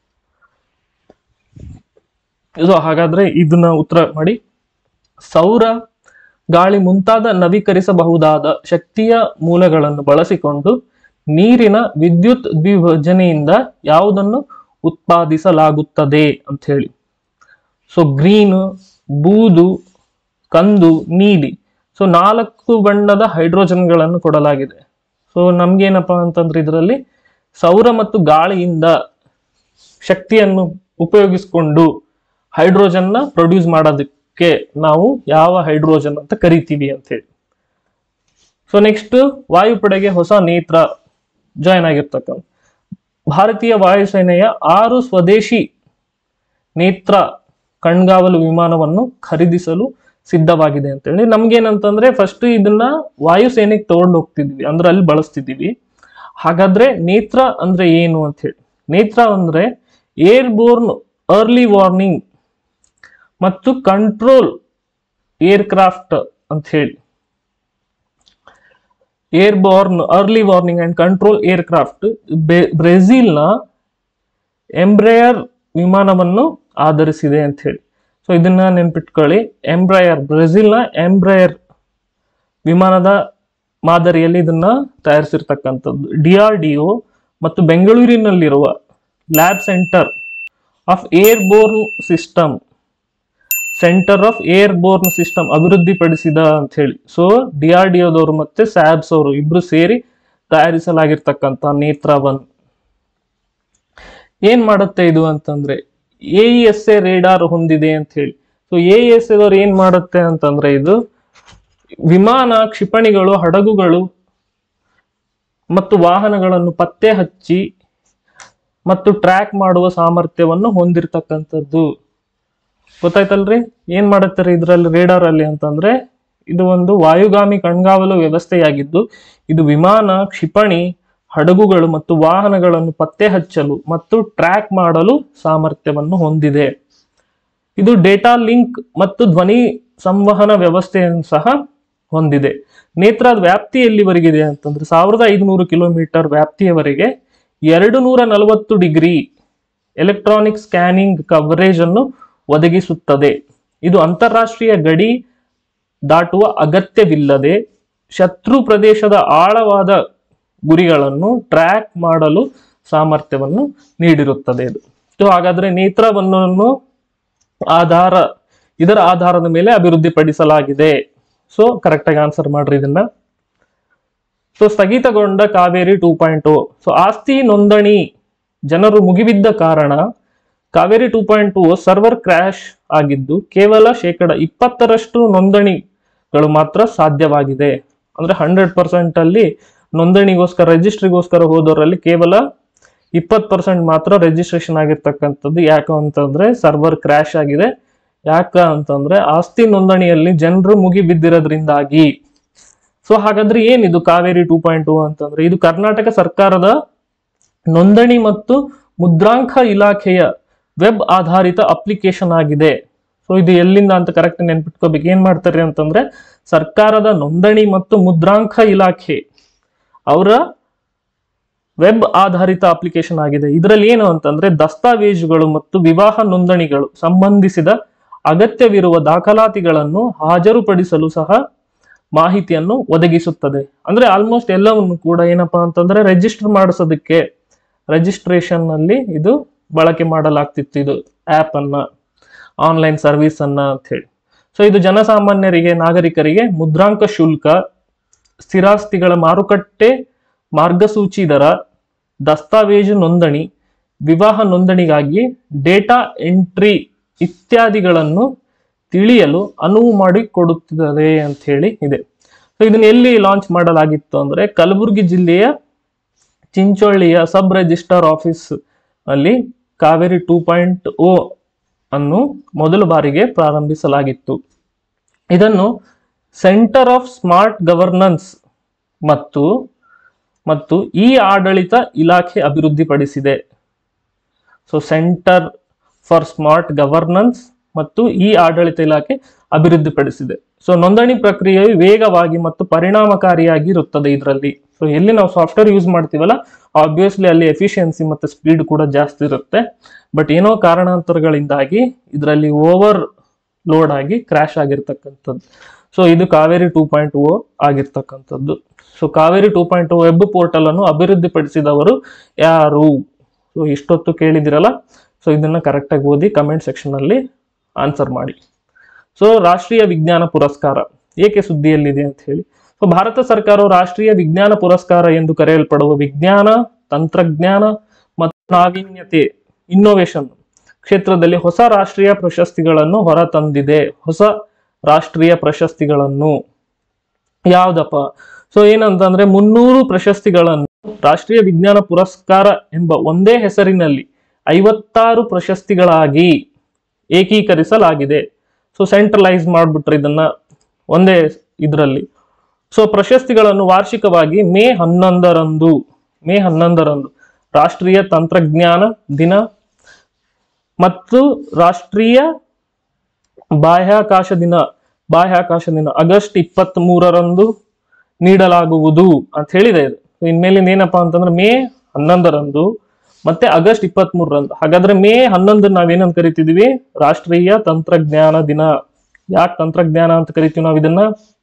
ಸೊ ಹಾಗಾದ್ರೆ ಇದನ್ನ ಉತ್ತರ ಮಾಡಿ ಸೌರ ಗಾಳಿ ಮುಂತಾದ ನವೀಕರಿಸಬಹುದಾದ ಶಕ್ತಿಯ ಮೂಲಗಳನ್ನು ಬಳಸಿಕೊಂಡು ನೀರಿನ ವಿದ್ಯುತ್ ದ್ವಿಭಜನೆಯಿಂದ ಯಾವುದನ್ನು ಉತ್ಪಾದಿಸಲಾಗುತ್ತದೆ ಅಂತ ಹೇಳಿ ಸೊ ಗ್ರೀನ್ ಬೂದು ಕಂದು ನೀಲಿ ಸೊ ನಾಲ್ಕು ಬಣ್ಣದ ಹೈಡ್ರೋಜನ್ಗಳನ್ನು ಕೊಡಲಾಗಿದೆ ಸೊ ನಮ್ಗೇನಪ್ಪಾ ಅಂತಂದ್ರೆ ಇದರಲ್ಲಿ ಸೌರ ಮತ್ತು ಗಾಳಿಯಿಂದ ಶಕ್ತಿಯನ್ನು ಉಪಯೋಗಿಸಿಕೊಂಡು ಹೈಡ್ರೋಜನ್ನ ಪ್ರೊಡ್ಯೂಸ್ ಮಾಡೋದಕ್ಕೆ ನಾವು ಯಾವ ಹೈಡ್ರೋಜನ್ ಅಂತ ಕರಿತೀವಿ ಅಂತ ಹೇಳಿ ಸೊ ನೆಕ್ಸ್ಟ್ ವಾಯುಪಡೆಗೆ ಹೊಸ ನೇತ್ರ ಜಾಯ್ನ್ ಆಗಿರ್ತಕ್ಕಂಥ ಭಾರತೀಯ ವಾಯುಸೇನೆಯ ಆರು ಸ್ವದೇಶಿ ನೇತ್ರ ಕಣ್ಗಾವಲು ವಿಮಾನವನ್ನು ಖರೀದಿಸಲು ಸಿದ್ಧವಾಗಿದೆ ಅಂತ ಹೇಳಿ ನಮ್ಗೇನಂತಂದ್ರೆ ಫಸ್ಟ್ ಇದನ್ನ ವಾಯುಸೇನೆಗೆ ತಗೊಂಡು ಹೋಗ್ತಿದ್ವಿ ಅಂದ್ರೆ ಅಲ್ಲಿ ಬಳಸ್ತಿದ್ದೀವಿ ಹಾಗಾದ್ರೆ ನೇತ್ರ ಅಂದ್ರೆ ಏನು ಅಂತ ಹೇಳಿ ನೇತ್ರ ಅಂದ್ರೆ ಏರ್ ಬೋರ್ನ್ ಅರ್ಲಿ ವಾರ್ನಿಂಗ್ ಮತ್ತು ಕಂಟ್ರೋಲ್ ಏರ್ಕ್ರಾಫ್ಟ್ ಅಂತ ಹೇಳಿ airborne early warning and control aircraft ಬ್ರೆಜಿಲ್ನ ಎಂಬ್ರಯರ್ ವಿಮಾನವನ್ನು ಆಧರಿಸಿದೆ ಅಂತ ಹೇಳಿ ಸೊ ಇದನ್ನ ನೆನ್ಪಿಟ್ಕೊಳ್ಳಿ ಎಂಬ್ರಯರ್ ಬ್ರೆಜಿಲ್ನ ಎಂಬ್ರಯರ್ ವಿಮಾನದ ಮಾದರಿಯಲ್ಲಿ ಇದನ್ನ ತಯಾರಿಸಿರ್ತಕ್ಕಂಥದ್ದು ಡಿ ಆರ್ ಡಿ ಒ ಮತ್ತು ಬೆಂಗಳೂರಿನಲ್ಲಿರುವ lab centre of airborne system centre of airborne system ಅಭಿವೃದ್ಧಿಪಡಿಸಿದ ಅಂತ ಹೇಳಿ ಸೊ ಡಿ ಆರ್ ಡಿ ಓದವರು ಮತ್ತೆ ಸ್ಯಾಬ್ಸ್ ಅವರು ಇಬ್ರು ಸೇರಿ ತಯಾರಿಸಲಾಗಿರ್ತಕ್ಕಂಥ ನೇತ್ರ ಒನ್ ಏನ್ ಮಾಡುತ್ತೆ ಇದು ಅಂತಂದ್ರೆ A E S A radar ಹೊಂದಿದೆ ಅಂತ ಹೇಳಿ ಸೊ ಎ ಇ ಎಸ್ ಎದವ್ರು ಏನ್ ಮಾಡುತ್ತೆ ಅಂತಂದ್ರೆ ಇದು ವಿಮಾನ ಕ್ಷಿಪಣಿಗಳು ಹಡಗುಗಳು ಮತ್ತು ವಾಹನಗಳನ್ನು ಪತ್ತೆ ಹಚ್ಚಿ ಮತ್ತು ಟ್ರ್ಯಾಕ್ ಮಾಡುವ ಸಾಮರ್ಥ್ಯವನ್ನು ಹೊಂದಿರತಕ್ಕಂಥದ್ದು ಗೊತ್ತಾಯ್ತಲ್ರಿ ಏನ್ ಮಾಡುತ್ತಾರೆ ಇದರಲ್ಲಿ ರೇಡಾರ್ ಅಲ್ಲಿ ಅಂತಂದ್ರೆ ಇದು ಒಂದು ವಾಯುಗಾಮಿ ಕಣ್ಗಾವಲು ವ್ಯವಸ್ಥೆಯಾಗಿದ್ದು ಇದು ವಿಮಾನ ಕ್ಷಿಪಣಿ ಹಡಗುಗಳು ಮತ್ತು ವಾಹನಗಳನ್ನು ಪತ್ತೆ ಹಚ್ಚಲು ಮತ್ತು ಟ್ರ್ಯಾಕ್ ಮಾಡಲು ಸಾಮರ್ಥ್ಯವನ್ನು ಹೊಂದಿದೆ ಇದು ಡೇಟಾ ಲಿಂಕ್ ಮತ್ತು ಧ್ವನಿ ಸಂವಹನ ವ್ಯವಸ್ಥೆಯನ್ನು ಸಹ ಹೊಂದಿದೆ ನೇತ್ರದ ವ್ಯಾಪ್ತಿ ಎಲ್ಲಿವರೆಗಿದೆ ಅಂತಂದ್ರೆ ಸಾವಿರದ ಐದುನೂರು ಕಿಲೋಮೀಟರ್ ವ್ಯಾಪ್ತಿಯವರೆಗೆ ಎರಡು ನೂರ ನಲವತ್ತು ಡಿಗ್ರಿ ಎಲೆಕ್ಟ್ರಾನಿಕ್ ಸ್ಕ್ಯಾನಿಂಗ್ ಕವರೇಜ್ ಅನ್ನು ಒದಗಿಸುತ್ತದೆ ಇದು ಅಂತಾರಾಷ್ಟ್ರೀಯ ಗಡಿ ದಾಟುವ ಅಗತ್ಯವಿಲ್ಲದೆ ಶತ್ರು ಪ್ರದೇಶದ ಆಳವಾದ ಗುರಿಗಳನ್ನು ಟ್ರ್ಯಾಕ್ ಮಾಡಲು ಸಾಮರ್ಥ್ಯವನ್ನು ನೀಡಿರುತ್ತದೆ ಇದು ಸೊ ಹಾಗಾದ್ರೆ ನೇತ್ರವನ್ನು ಆಧಾರ ಇದರ ಆಧಾರದ ಮೇಲೆ ಅಭಿವೃದ್ಧಿಪಡಿಸಲಾಗಿದೆ ಸೊ ಕರೆಕ್ಟಾಗಿ ಆನ್ಸರ್ ಮಾಡ್ರಿ ಇದನ್ನ ಸೊ ಸ್ಥಗಿತಗೊಂಡ Kaveri two point O so ಆಸ್ತಿ ನೋಂದಣಿ ಜನರು ಮುಗಿಬಿದ್ದ ಕಾರಣ Kaveri two point two server crash ಆಗಿದ್ದು ಕೇವಲ ಶೇಕಡ ಇಪ್ಪತ್ತರಷ್ಟು ನೋಂದಣಿಗಳು ಮಾತ್ರ ಸಾಧ್ಯವಾಗಿದೆ ಅಂದ್ರೆ ಹಂಡ್ರೆಡ್ ಪರ್ಸೆಂಟ್ ಅಲ್ಲಿ ನೋಂದಣಿಗೋಸ್ಕರ ರಿಜಿಸ್ಟ್ರಿಗೋಸ್ಕರ ಹೋದವರಲ್ಲಿ ಕೇವಲ ಇಪ್ಪತ್ತು ಪರ್ಸೆಂಟ್ ಮಾತ್ರ ರಿಜಿಸ್ಟ್ರೇಷನ್ ಆಗಿರ್ತಕ್ಕಂಥದ್ದು ಯಾಕೆ ಅಂತಂದ್ರೆ ಸರ್ವರ್ ಕ್ರ್ಯಾಶ್ ಆಗಿದೆ ಯಾಕ ಅಂತಂದ್ರೆ ಆಸ್ತಿ ನೋಂದಣಿಯಲ್ಲಿ ಜನರು ಮುಗಿ ಬಿದ್ದಿರೋದ್ರಿಂದಾಗಿ ಸೊ ಹಾಗಾದ್ರೆ ಏನಿದು ಕಾವೇರಿ ಟೂ ಪಾಯಿಂಟ್ ಟೂ ಅಂತಂದ್ರೆ ಇದು ಕರ್ನಾಟಕ ಸರ್ಕಾರದ ನೋಂದಣಿ ಮತ್ತು ಮುದ್ರಾಂಕ ಇಲಾಖೆಯ ವೆಬ್ ಆಧಾರಿತ ಅಪ್ಲಿಕೇಶನ್ ಆಗಿದೆ ಸೊ ಇದು ಎಲ್ಲಿಂದ ಅಂತ ಕರೆಕ್ಟ್ ನೆನ್ಪಿಟ್ಕೋಬೇಕು ಏನ್ ಮಾಡ್ತಾರೆ ಅಂತಂದ್ರೆ ಸರ್ಕಾರದ ನೋಂದಣಿ ಮತ್ತು ಮುದ್ರಾಂಕ ಇಲಾಖೆ ಅವರ ವೆಬ್ ಆಧಾರಿತ ಅಪ್ಲಿಕೇಶನ್ ಆಗಿದೆ ಇದರಲ್ಲಿ ಏನು ಅಂತಂದ್ರೆ ದಸ್ತಾವೇಜುಗಳು ಮತ್ತು ವಿವಾಹ ನೋಂದಣಿಗಳು ಸಂಬಂಧಿಸಿದ ಅಗತ್ಯವಿರುವ ದಾಖಲಾತಿಗಳನ್ನು ಹಾಜರುಪಡಿಸಲು ಸಹ ಮಾಹಿತಿಯನ್ನು ಒದಗಿಸುತ್ತದೆ ಅಂದ್ರೆ ಆಲ್ಮೋಸ್ಟ್ ಎಲ್ಲವನ್ನು ಕೂಡ ಏನಪ್ಪಾ ಅಂತಂದ್ರೆ ರಿಜಿಸ್ಟರ್ ಮಾಡಿಸೋದಕ್ಕೆ ರಿಜಿಸ್ಟ್ರೇಷನ್ ನಲ್ಲಿ ಇದು ಬಳಕೆ ಮಾಡಲಾಗ್ತಿತ್ತು ಇದು ಆಪ್ ಅನ್ನ ಆನ್ಲೈನ್ ಸರ್ವಿಸ್ ಅನ್ನ ಅಂತ ಹೇಳಿ ಸೊ ಇದು ಜನಸಾಮಾನ್ಯರಿಗೆ ನಾಗರಿಕರಿಗೆ ಮುದ್ರಾಂಕ ಶುಲ್ಕ ಸ್ಥಿರಾಸ್ತಿಗಳ ಮಾರುಕಟ್ಟೆ ಮಾರ್ಗಸೂಚಿ ದರ ದಸ್ತಾವೇಜು ನೋಂದಣಿ ವಿವಾಹ ನೋಂದಣಿಗಾಗಿ ಡೇಟಾ ಎಂಟ್ರಿ ಇತ್ಯಾದಿಗಳನ್ನು ತಿಳಿಯಲು ಅನುವು ಮಾಡಿಕೊಡುತ್ತದೆ ಅಂತ ಹೇಳಿ ಇದೆ ಸೊ ಇದನ್ನ ಎಲ್ಲಿ ಲಾಂಚ್ ಮಾಡಲಾಗಿತ್ತು ಅಂದ್ರೆ ಕಲಬುರಗಿ ಜಿಲ್ಲೆಯ ಚಿಂಚೋಳಿಯ ಸಬ್ ರಿಜಿಸ್ಟರ್ ಆಫೀಸ್ ಅಲ್ಲಿ ಕಾವೇರಿ ಟೂ ಪಾಯಿಂಟ್ ಓ ಅನ್ನು ಮೊದಲ ಬಾರಿಗೆ ಪ್ರಾರಂಭಿಸಲಾಗಿತ್ತು ಇದನ್ನು ಸೆಂಟರ್ ಆಫ್ ಸ್ಮಾರ್ಟ್ ಗವರ್ನೆನ್ಸ್ ಮತ್ತು ಮತ್ತು ಈ ಆಡಳಿತ ಇಲಾಖೆ ಅಭಿವೃದ್ಧಿಪಡಿಸಿದೆ so centre for smart governance ಮತ್ತು ಈ ಆಡಳಿತ ಇಲಾಖೆ ಅಭಿವೃದ್ಧಿಪಡಿಸಿದೆ ಸೊ ನೋಂದಣಿ ಪ್ರಕ್ರಿಯೆಯು ವೇಗವಾಗಿ ಮತ್ತು ಪರಿಣಾಮಕಾರಿಯಾಗಿ ಇರುತ್ತದೆ ಇದರಲ್ಲಿ ಸೊ ಎಲ್ಲಿ ನಾವು ಸಾಫ್ಟ್ವೇರ್ ಯೂಸ್ ಮಾಡ್ತೀವಲ್ಲ ಆಬ್ವಿಯಸ್ಲಿ ಅಲ್ಲಿ ಎಫಿಷಿಯನ್ಸಿ ಮತ್ತು ಸ್ಪೀಡ್ ಕೂಡ ಜಾಸ್ತಿ ಇರುತ್ತೆ ಬಟ್ ಏನೋ ಕಾರಣಾಂತರಗಳಿಂದಾಗಿ ಇದರಲ್ಲಿ ಓವರ್ ಲೋಡ್ ಆಗಿ ಕ್ರ್ಯಾಶ್ ಆಗಿರ್ತಕ್ಕಂಥದ್ದು ಸೊ ಇದು ಕಾವೇರಿ ಟೂ ಪಾಯಿಂಟ್ ಓ ಆಗಿರ್ತಕ್ಕಂಥದ್ದು so Kaveri two point O web portal ಅನ್ನು ಅಭಿವೃದ್ಧಿಪಡಿಸಿದವರು ಯಾರು ಸೊ ಇಷ್ಟೊತ್ತು ಕೇಳಿದಿರಲ್ಲ ಸೊ ಇದನ್ನ ಕರೆಕ್ಟಾಗಿ ಓದಿ ಕಮೆಂಟ್ ಸೆಕ್ಷನ್ ಅಲ್ಲಿ ಆನ್ಸರ್ ಮಾಡಿ ಸೊ ರಾಷ್ಟ್ರೀಯ ವಿಜ್ಞಾನ ಪುರಸ್ಕಾರ ಏಕೆ ಸುದ್ದಿಯಲ್ಲಿದೆ ಅಂತ ಹೇಳಿ ಸೊ ಭಾರತ ಸರ್ಕಾರವು ರಾಷ್ಟ್ರೀಯ ವಿಜ್ಞಾನ ಪುರಸ್ಕಾರ ಎಂದು ಕರೆಯಲ್ಪಡುವ ವಿಜ್ಞಾನ ತಂತ್ರಜ್ಞಾನ ಮತ್ತು ನಾವೀನ್ಯತೆ ಇನ್ನೋವೇಷನ್ ಕ್ಷೇತ್ರದಲ್ಲಿ ಹೊಸ ರಾಷ್ಟ್ರೀಯ ಪ್ರಶಸ್ತಿಗಳನ್ನು ಹೊರತಂದಿದೆ ಹೊಸ ರಾಷ್ಟ್ರೀಯ ಪ್ರಶಸ್ತಿಗಳನ್ನು ಯಾವ್ದಪ್ಪ ಸೊ ಏನಂತಂದ್ರೆ ಮುನ್ನೂರು ಪ್ರಶಸ್ತಿಗಳನ್ನು ರಾಷ್ಟ್ರೀಯ ವಿಜ್ಞಾನ ಪುರಸ್ಕಾರ ಎಂಬ ಒಂದೇ ಹೆಸರಿನಲ್ಲಿ ಐವತ್ತಾರು ಪ್ರಶಸ್ತಿಗಳಾಗಿ ಏಕೀಕರಿಸಲಾಗಿದೆ ಸೊ ಸೆಂಟ್ರಲೈಸ್ ಮಾಡ್ಬಿಟ್ರೆ ಇದನ್ನ ಒಂದೇ ಇದರಲ್ಲಿ ಸೊ ಪ್ರಶಸ್ತಿಗಳನ್ನು ವಾರ್ಷಿಕವಾಗಿ ಮೇ ಹನ್ನೊಂದರಂದು ಮೇ ಹನ್ನೊಂದರಂದು ರಾಷ್ಟ್ರೀಯ ತಂತ್ರಜ್ಞಾನ ದಿನ ಮತ್ತು ರಾಷ್ಟ್ರೀಯ ಬಾಹ್ಯಾಕಾಶ ದಿನ ಬಾಹ್ಯಾಕಾಶ ದಿನ ಆಗಸ್ಟ್ ಇಪ್ಪತ್ತ್ ಮೂರರಂದು ನೀಡಲಾಗುವುದು ಅಂತ ಹೇಳಿದೆ ಇದು ಇನ್ಮೇಲಿಂದ ಏನಪ್ಪಾ ಅಂತಂದ್ರೆ ಮೇ ಹನ್ನೊಂದರಂದು ಮತ್ತೆ ಆಗಸ್ಟ್ ಇಪ್ಪತ್ತ್ ಮೂರರಂದು ಹಾಗಾದ್ರೆ ಮೇ ಹನ್ನೊಂದು ನಾವೇನಂತ ಕರಿತಿದೀವಿ ರಾಷ್ಟ್ರೀಯ ತಂತ್ರಜ್ಞಾನ ದಿನ ಯಾಕೆ ತಂತ್ರಜ್ಞಾನ ಅಂತ ಕರಿತೀವಿ ನಾವು ಇದನ್ನ